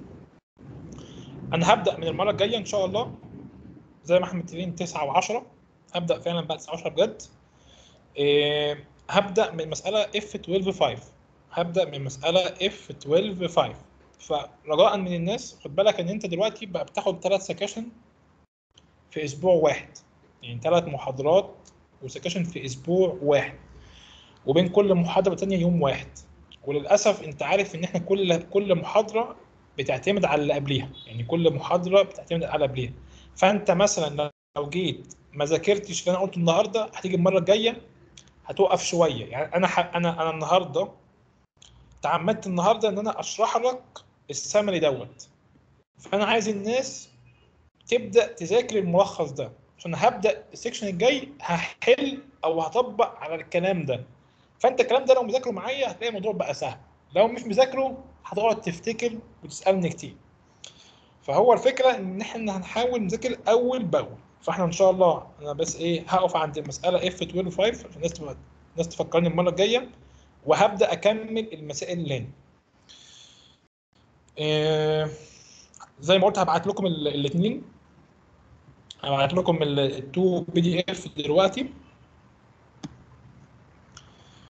انا هبدا من المره الجايه ان شاء الله زي ما احنا متفقين 9 و10 هبدا فعلا بعد 9 10 بجد إيه هبدا من مساله اف 12 5 هبدا من مساله اف 12 5 فرجاء من الناس خد بالك ان انت دلوقتي بقى بتاخد ثلاث سكاشن في اسبوع واحد يعني ثلاث محاضرات وسكاشن في اسبوع واحد وبين كل محاضره تانية يوم واحد وللاسف انت عارف ان احنا كل كل محاضره بتعتمد على اللي قبليها يعني كل محاضره بتعتمد على اللي قبليها فانت مثلا لو جيت ما ذاكرتش اللي انا قلته النهارده هتيجي المره الجايه هتوقف شويه يعني انا ح... انا انا النهارده تعمدت النهارده ان انا اشرح لك السمري دوت فانا عايز الناس تبدا تذاكر الملخص ده عشان هبدا السكشن الجاي هحل او هطبق على الكلام ده فانت الكلام ده لو مذاكره معايا هتلاقي الموضوع بقى سهل لو مش مذاكره هتقعد تفتكر وتسالني كتير فهو الفكره ان احنا هنحاول نذاكر اول باول فاحنا ان شاء الله انا بس ايه هقف عند المساله اف 12 5 عشان الناس تبقى الناس تفكرني المره الجايه وهبدا اكمل المسائل اللي هنا إيه زي ما قلت هبعت لكم الاثنين هبعت لكم التو بي دي اف دلوقتي